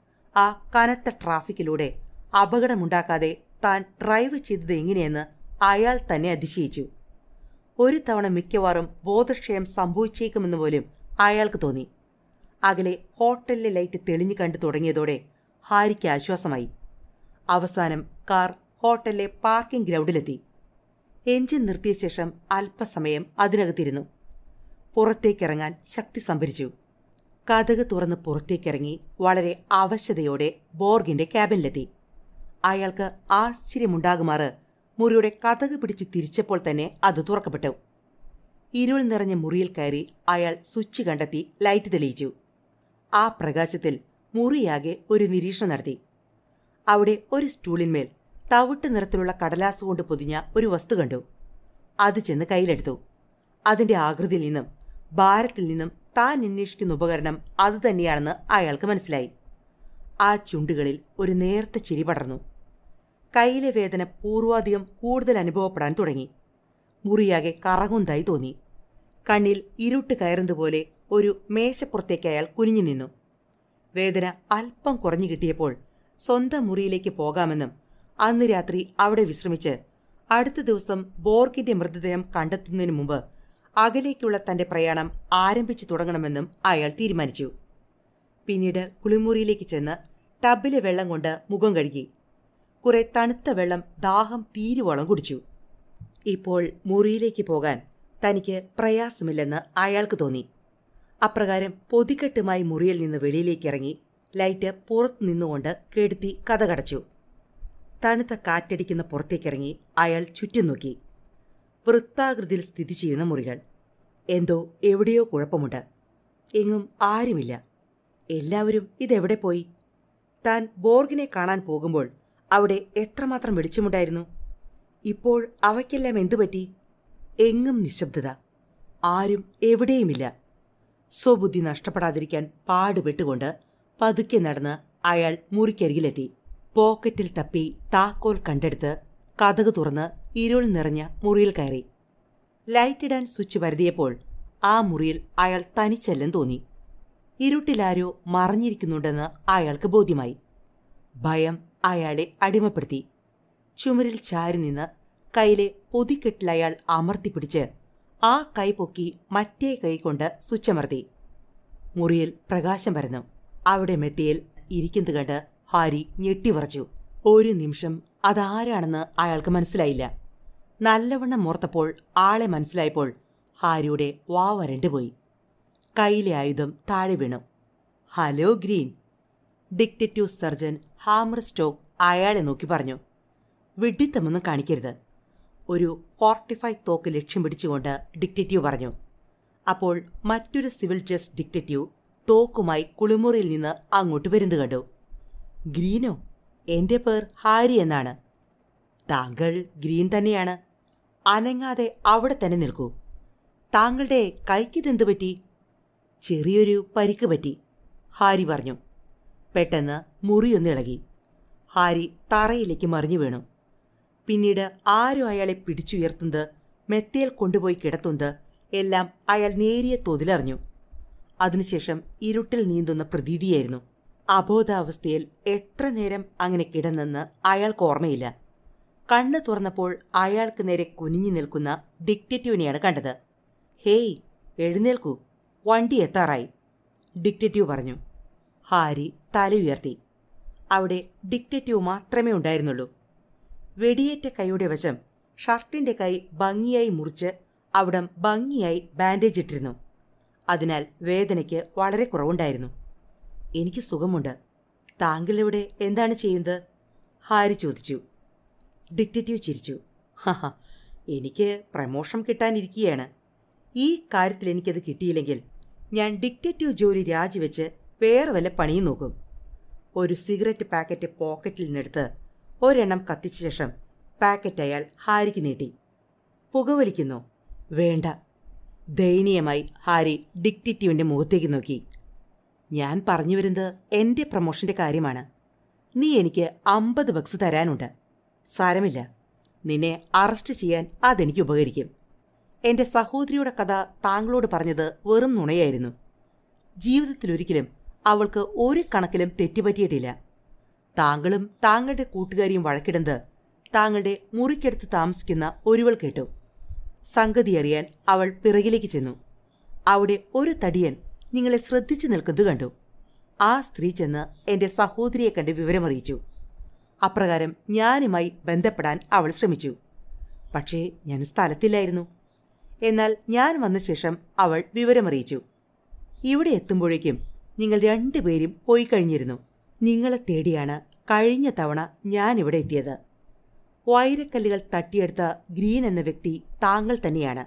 S1: ആ കനത്ത ട്രാഫിക്കിലൂടെ അപകടമുണ്ടാക്കാതെ താൻ ഡ്രൈവ് ചെയ്തത് എങ്ങനെയെന്ന് അയാൾ തന്നെ അതിശയിച്ചു ഒരു തവണ മിക്കവാറും ബോധക്ഷയം സംഭവിച്ചേക്കുമെന്ന് പോലും അയാൾക്ക് തോന്നി അകലെ ഹോട്ടലിലെ ലൈറ്റ് തെളിഞ്ഞു കണ്ടു തുടങ്ങിയതോടെ ഹാരിക്ക് ആശ്വാസമായി അവസാനം കാർ ഹോട്ടലിലെ പാർക്കിംഗ് ഗ്രൗണ്ടിലെത്തി എഞ്ചിൻ നിർത്തിയ ശേഷം അല്പസമയം അതിനകത്തിരുന്നു പുറത്തേക്കിറങ്ങാൻ ശക്തി സംഭരിച്ചു കഥക് തുറന്ന് പുറത്തേക്കിറങ്ങി വളരെ അവശതയോടെ ബോർഗിന്റെ ക്യാബിനിലെത്തി അയാൾക്ക് ആശ്ചര്യമുണ്ടാകുമാറ് മുറിയുടെ കഥക് പിടിച്ച് തിരിച്ചപ്പോൾ തന്നെ അത് തുറക്കപ്പെട്ടു ഇരുൾ നിറഞ്ഞ മുറിയിൽ കയറി അയാൾ സ്വിച്ച് കണ്ടെത്തി ലൈറ്റ് തെളിയിച്ചു ആ പ്രകാശത്തിൽ മുറിയാകെ ഒരു നിരീക്ഷണം നടത്തി അവിടെ ഒരു സ്റ്റൂളിന്മേൽ തവിട്ട് നിറത്തിലുള്ള കടലാസ് കൊണ്ട് പൊതിഞ്ഞ ഒരു വസ്തു കണ്ടു അത് ചെന്ന് കയ്യിലെടുത്തു അതിന്റെ ആകൃതിയിൽ നിന്നും ഭാരത്തിൽ നിന്നും താൻ അന്വേഷിക്കുന്ന ഉപകരണം അതുതന്നെയാണെന്ന് അയാൾക്ക് മനസ്സിലായി ആ ചുണ്ടുകളിൽ ഒരു നേർത്ത ചിരി പടർന്നു കയ്യിലെ വേദന പൂർവാധികം കൂടുതൽ അനുഭവപ്പെടാൻ തുടങ്ങി മുറിയാകെ കറങ്ങുന്നതായി തോന്നി കണ്ണിൽ ഇരുട്ട് കയറുന്നതുപോലെ ഒരു മേശപ്പുറത്തേക്ക് അയാൾ കുനിഞ്ഞു നിന്നു വേദന അല്പം കുറഞ്ഞു കിട്ടിയപ്പോൾ സ്വന്തം മുറിയിലേക്ക് പോകാമെന്നും അന്ന് രാത്രി അവിടെ വിശ്രമിച്ച് അടുത്ത ദിവസം ബോർഗിന്റെ മൃതദേഹം കണ്ടെത്തുന്നതിന് മുമ്പ് അകലേക്കുള്ള തന്റെ പ്രയാണം ആരംഭിച്ചു തുടങ്ങണമെന്നും അയാൾ തീരുമാനിച്ചു പിന്നീട് കുളിമുറിയിലേക്ക് ചെന്ന് ടബിലെ വെള്ളം കൊണ്ട് മുഖം കഴുകി കുറെ തണുത്ത വെള്ളം ദാഹം തീരുവോളം കുടിച്ചു ഇപ്പോൾ മുറിയിലേക്ക് പോകാൻ തനിക്ക് പ്രയാസമില്ലെന്ന് അയാൾക്ക് തോന്നി അപ്രകാരം പൊതിക്കെട്ടുമായി മുറിയിൽ നിന്ന് വെളിയിലേക്ക് ഇറങ്ങി ലൈറ്റ് പുറത്തു നിന്നുകൊണ്ട് കെടുത്തി കഥ കടച്ചു തണുത്ത കാറ്റടിക്കുന്ന പുറത്തേക്കിറങ്ങി അയാൾ ചുറ്റും നോക്കി വൃത്താകൃതിയിൽ സ്ഥിതി ചെയ്യുന്ന മുറികൾ എന്തോ എവിടെയോ കുഴപ്പമുണ്ട് എങ്ങും ആരുമില്ല എല്ലാവരും ഇതെവിടെ പോയി താൻ ബോർഗിനെ കാണാൻ പോകുമ്പോൾ അവിടെ എത്രമാത്രം വെളിച്ചമുണ്ടായിരുന്നു ഇപ്പോൾ അവയ്ക്കെല്ലാം എന്തുപറ്റി എങ്ങും നിശബ്ദത ആരും എവിടെയുമില്ല സ്വബുദ്ധി നഷ്ടപ്പെടാതിരിക്കാൻ പാടുപെട്ടുകൊണ്ട് പതുക്കെ നടന്ന് അയാൾ മുറിക്കരികിലെത്തി പോക്കറ്റിൽ തപ്പി താക്കോൽ കണ്ടെടുത്ത് കഥക് തുറന്ന് ഇരുൾ നിറഞ്ഞ മുറിയിൽ കയറി ലൈറ്റിടാൻ സ്വിച്ച് വരുതിയപ്പോൾ ആ മുറിയിൽ അയാൾ തനിച്ചല്ലെന്ന് തോന്നി ഇരുട്ടിലാരോ മറഞ്ഞിരിക്കുന്നുണ്ടെന്ന് അയാൾക്ക് ബോധ്യമായി ഭയം അയാളെ അടിമപ്പെടുത്തി ചുമരിൽ ചാരി നിന്ന് കൈയിലെ പൊതിക്കെട്ടിൽ അയാൾ അമർത്തിപ്പിടിച്ച് ആ കൈ പൊക്കി മറ്റേ കൈ കൊണ്ട് സ്വിച്ചമർത്തി മുറിയിൽ പ്രകാശം പരന്നു അവിടെ മെത്തയിൽ ഇരിക്കുന്നത് കണ്ട് ഹാരി ഞെട്ടിവറച്ചു ഒരു നിമിഷം അതാരാണെന്ന് അയാൾക്ക് മനസ്സിലായില്ല നല്ലവണ്ണം മോർത്തപ്പോൾ ആളെ മനസ്സിലായപ്പോൾ ഹാരിയുടെ വാ വരണ്ടുപോയി കയ്യിലെ ആയുധം താഴെ വീണു hello Green detective sergeant Hammerstock അയാളെ നോക്കി പറഞ്ഞു വിഡ്ഢിത്തമൊന്നും കാണിക്കരുത് ഒരു ഫോർട്ടിഫൈ തോക്ക് ലക്ഷ്യം പിടിച്ചുകൊണ്ട് ഡിക്റ്റേറ്റീവ് പറഞ്ഞു അപ്പോൾ മറ്റൊരു സിവിൽ ഡ്രസ് ഡിക്റ്റേറ്റീവ് തോക്കുമായി കുളിമുറിയിൽ നിന്ന് അങ്ങോട്ട് വരുന്നത് കണ്ടു ഗ്രീനോ എൻ്റെ പേർ ഹാരി എന്നാണ് താങ്കൾ ഗ്രീൻ തന്നെയാണ് അനങ്ങാതെ അവിടെ തന്നെ നിൽക്കൂ താങ്കളുടെ കൈക്കിതെന്ത് പറ്റി ചെറിയൊരു പരിക്ക് പറ്റി ഹാരി പറഞ്ഞു പെട്ടെന്ന് മുറിയൊന്നിളകി ഹാരി തറയിലേക്ക് മറിഞ്ഞു വീണു പിന്നീട് ആരും അയാളെ പിടിച്ചുയർത്തുന്നത് മെത്തയിൽ കൊണ്ടുപോയി കിടത്തുന്നത് എല്ലാം അയാൾ നേരിയ തോതിലറിഞ്ഞു അതിനുശേഷം ഇരുട്ടിൽ നീന്തുന്ന പ്രതീതിയായിരുന്നു അബോധാവസ്ഥയിൽ എത്ര നേരം അങ്ങനെ കിടന്നെന്ന് അയാൾക്ക് ഓർമ്മയില്ല കണ്ണ് തുറന്നപ്പോൾ അയാൾക്ക് നേരെ കുനിഞ്ഞു നിൽക്കുന്ന ഡിക്റ്റേറ്റീവിനെയാണ് കണ്ടത് ഹേയ് എഴുന്നേൽക്കൂ വണ്ടി എത്താറായി ഡിക്റ്റേറ്റീവ് പറഞ്ഞു ഹാരി തല ഉയർത്തി അവിടെ ഡിക്റ്റേറ്റീവ് മാത്രമേ ഉണ്ടായിരുന്നുള്ളൂ വെടിയേറ്റ കൈയുടെ വശം ഷർട്ടിന്റെ കൈ ഭംഗിയായി മുറിച്ച് അവിടം ഭംഗിയായി ബാൻഡേജ് ഇട്ടിരുന്നു അതിനാൽ വേദനയ്ക്ക് വളരെ കുറവുണ്ടായിരുന്നു എനിക്ക് സുഖമുണ്ട് താങ്കൾ ഇവിടെ എന്താണ് ചെയ്യുന്നത് ഹാരി ചോദിച്ചു ഡിക്റ്റേറ്റീവ് ചിരിച്ചു ഹഹ എനിക്ക് പ്രമോഷൻ കിട്ടാനിരിക്കുകയാണ് ഈ കാര്യത്തിൽ എനിക്കത് കിട്ടിയില്ലെങ്കിൽ ഞാൻ ഡിക്റ്റേറ്റീവ് ജോലി രാജിവെച്ച് വേറെ വല്ല പണിയും നോക്കും ഒരു സിഗരറ്റ് പാക്കറ്റ് പോക്കറ്റിൽ നിന്നെടുത്ത് ഒരെണ്ണം കത്തിച്ച ശേഷം പാക്കറ്റ് അയാൾ ഹാരിക്ക് നീട്ടി പുകവലിക്കുന്നോ വേണ്ട ദയനീയമായി ഹാരി ഡിക്റ്റേറ്റീവിന്റെ മുഖത്തേക്ക് നോക്കി ഞാൻ പറഞ്ഞു വരുന്നത് എൻ്റെ പ്രമോഷന്റെ കാര്യമാണ് നീ എനിക്ക് അമ്പത് ബക്സ് തരാനുണ്ട് സാരമില്ല നിന്നെ അറസ്റ്റ് ചെയ്യാൻ അതെനിക്ക് ഉപകരിക്കും എൻ്റെ സഹോദരിയുടെ കഥ താങ്കളോട് പറഞ്ഞത് വെറും നുണയായിരുന്നു ജീവിതത്തിലൊരിക്കലും അവൾക്ക് ഒരു കണക്കിലും തെറ്റുപറ്റിയിട്ടില്ല താങ്കളും താങ്കളുടെ കൂട്ടുകാരിയും വഴക്കിടുന്നത് താങ്കളുടെ മുറിക്കടുത്ത് താമസിക്കുന്ന ഒരുവൾ കേട്ടു സംഗതി അറിയാൻ അവൾ പിറകിലേക്ക് ചെന്നു അവിടെ ഒരു തടിയൻ നിങ്ങളെ ശ്രദ്ധിച്ചു നിൽക്കുന്നത് കണ്ടു ആ സ്ത്രീ ചെന്ന് എൻ്റെ സഹോദരിയെ കണ്ട് വിവരമറിയിച്ചു അപ്രകാരം ഞാനുമായി ബന്ധപ്പെടാൻ അവൾ ശ്രമിച്ചു പക്ഷേ ഞാൻ സ്ഥലത്തില്ലായിരുന്നു എന്നാൽ ഞാൻ വന്ന ശേഷം അവൾ വിവരമറിയിച്ചു ഇവിടെ എത്തുമ്പോഴേക്കും നിങ്ങൾ രണ്ടുപേരും പോയി കഴിഞ്ഞിരുന്നു നിങ്ങളെ തേടിയാണ് കഴിഞ്ഞ തവണ ഞാൻ ഇവിടെ എത്തിയത് വൈരക്കല്ലുകൾ തട്ടിയെടുത്ത ഗ്രീൻ എന്ന വ്യക്തി താങ്കൾ തന്നെയാണ്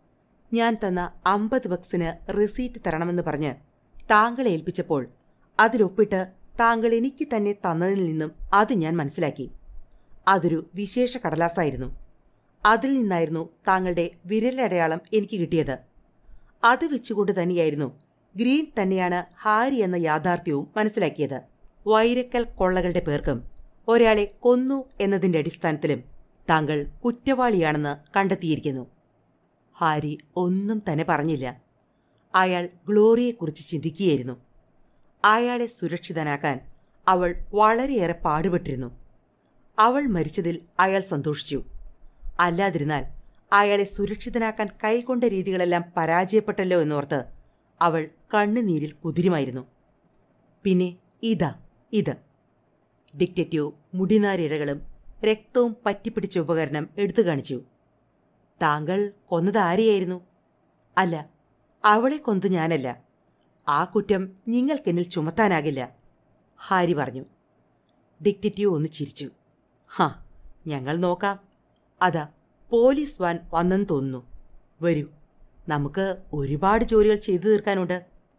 S1: ഞാൻ തന്ന അമ്പത് ബക്സിന് റെസീറ്റ് തരണമെന്ന് പറഞ്ഞ് താങ്കളെ ഏൽപ്പിച്ചപ്പോൾ അതിലൊപ്പിട്ട് താങ്കൾ എനിക്ക് തന്നെ തന്നതിൽ നിന്നും അത് ഞാൻ മനസ്സിലാക്കി അതൊരു വിശേഷ കടലാസായിരുന്നു അതിൽ നിന്നായിരുന്നു താങ്കളുടെ വിരലടയാളം എനിക്ക് കിട്ടിയത് അത് വെച്ചുകൊണ്ട് തന്നെയായിരുന്നു ഗ്രീൻ തന്നെയാണ് ഹാരി എന്ന യാഥാർത്ഥ്യവും മനസ്സിലാക്കിയത് വൈരക്കൽ കൊള്ളകളുടെ പേർക്കും ഒരാളെ കൊന്നു എന്നതിന്റെ അടിസ്ഥാനത്തിലും താങ്കൾ കുറ്റവാളിയാണെന്ന് കണ്ടെത്തിയിരിക്കുന്നു ഹാരി ഒന്നും തന്നെ പറഞ്ഞില്ല അയാൾ ഗ്ലോറിയെക്കുറിച്ച് ചിന്തിക്കുകയായിരുന്നു അയാളെ സുരക്ഷിതനാക്കാൻ അവൾ വളരെയേറെ പാടുപെട്ടിരുന്നു അവൾ മരിച്ചതിൽ അയാൾ സന്തോഷിച്ചു അല്ലാതിരുന്നാൽ അയാളെ സുരക്ഷിതനാക്കാൻ കൈകൊണ്ട രീതികളെല്ലാം പരാജയപ്പെട്ടല്ലോ എന്നോർത്ത് അവൾ കണ്ണുനീരിൽ കുതിരുമായിരുന്നു പിന്നെ ഇതാ ഇത് ഡിക്റ്റേറ്റീവ് മുടിനാരിഴകളും രക്തവും പറ്റിപ്പിടിച്ച ഉപകരണം എടുത്തു കാണിച്ചു താങ്കൾ കൊന്നത് ആരെയായിരുന്നു അല്ല അവളെ കൊന്നത് ഞാനല്ല ആ കുറ്റം നിങ്ങൾക്കെന്നിൽ ചുമത്താനാകില്ല ഹാരി പറഞ്ഞു ഡിക്റ്റേറ്റീവ് ഒന്ന് ചിരിച്ചു ഹാ ഞങ്ങൾ നോക്കാം അതാ പോലീസ് വാൻ വന്നെന്ന് തോന്നുന്നു വരൂ നമുക്ക് ഒരുപാട് ജോലികൾ ചെയ്തു തീർക്കാനുണ്ട്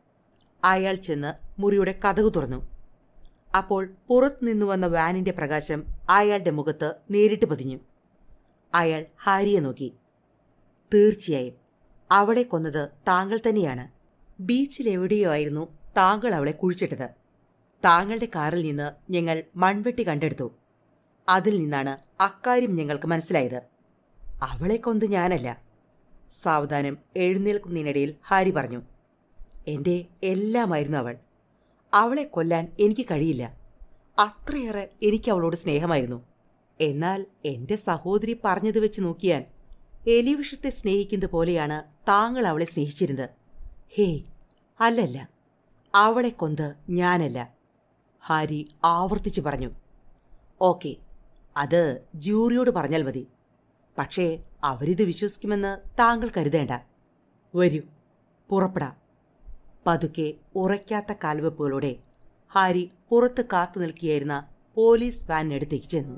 S1: അയാൾ ചെന്ന് മുറിയുടെ കഥകു തുറന്നു അപ്പോൾ പുറത്തുനിന്നു വന്ന വാനിന്റെ പ്രകാശം അയാളുടെ മുഖത്ത് നേരിട്ട് പതിഞ്ഞു അയാൾ ഹാരിയെ നോക്കി തീർച്ചയായും അവളെ കൊന്നത് താങ്കൾ തന്നെയാണ് ബീച്ചിലെവിടെയോ ആയിരുന്നു താങ്കൾ അവളെ കുഴിച്ചിട്ടത് താങ്കളുടെ കാറിൽ നിന്ന് ഞങ്ങൾ മൺവെട്ടി കണ്ടെടുത്തു അതിൽ നിന്നാണ് അക്കാര്യം ഞങ്ങൾക്ക് മനസ്സിലായത് അവളെ കൊന്ത് ഞാനല്ല സാവധാനം എഴുന്നേൽക്കുന്നതിനിടയിൽ ഹാരി പറഞ്ഞു എൻ്റെ എല്ലാമായിരുന്നു അവൾ അവളെ കൊല്ലാൻ എനിക്ക് കഴിയില്ല അത്രയേറെ എനിക്ക് അവളോട് സ്നേഹമായിരുന്നു എന്നാൽ എൻ്റെ സഹോദരി പറഞ്ഞത് വെച്ച് നോക്കിയാൽ എലിവിഷത്തെ സ്നേഹിക്കുന്നത് പോലെയാണ് താങ്കൾ അവളെ സ്നേഹിച്ചിരുന്നത് ഹേയ് അല്ലല്ല അവളെ കൊന്ത് ഞാനല്ല ഹാരി ആവർത്തിച്ചു പറഞ്ഞു ഓക്കെ അത് ജൂറിയോട് പറഞ്ഞാൽ മതി പക്ഷേ അവരിത് വിശ്വസിക്കുമെന്ന് താങ്കൾ കരുതേണ്ട വരൂ പുറപ്പെടാം പതുക്കെ ഉറയ്ക്കാത്ത കാൽവെപ്പുകളോടെ ഹാരി പുറത്ത് കാത്തു നിൽക്കുകയായിരുന്ന പോലീസ് വാനിനടുത്തേക്ക് ചെന്നു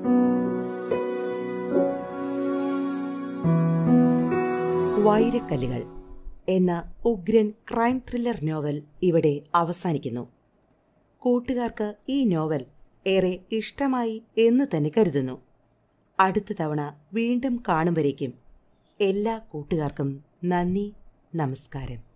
S1: വൈരക്കല്ലുകൾ എന്ന ഉഗ്രൻ ക്രൈം ത്രില്ലർ നോവൽ ഇവിടെ അവസാനിക്കുന്നു കൂട്ടുകാർക്ക് ഈ നോവൽ ഏറെ ഇഷ്ടമായി എന്ന് തന്നെ കരുതുന്നു അടുത്ത തവണ വീണ്ടും കാണും വരേക്കും എല്ലാ കൂട്ടുകാർക്കും നന്ദി നമസ്കാരം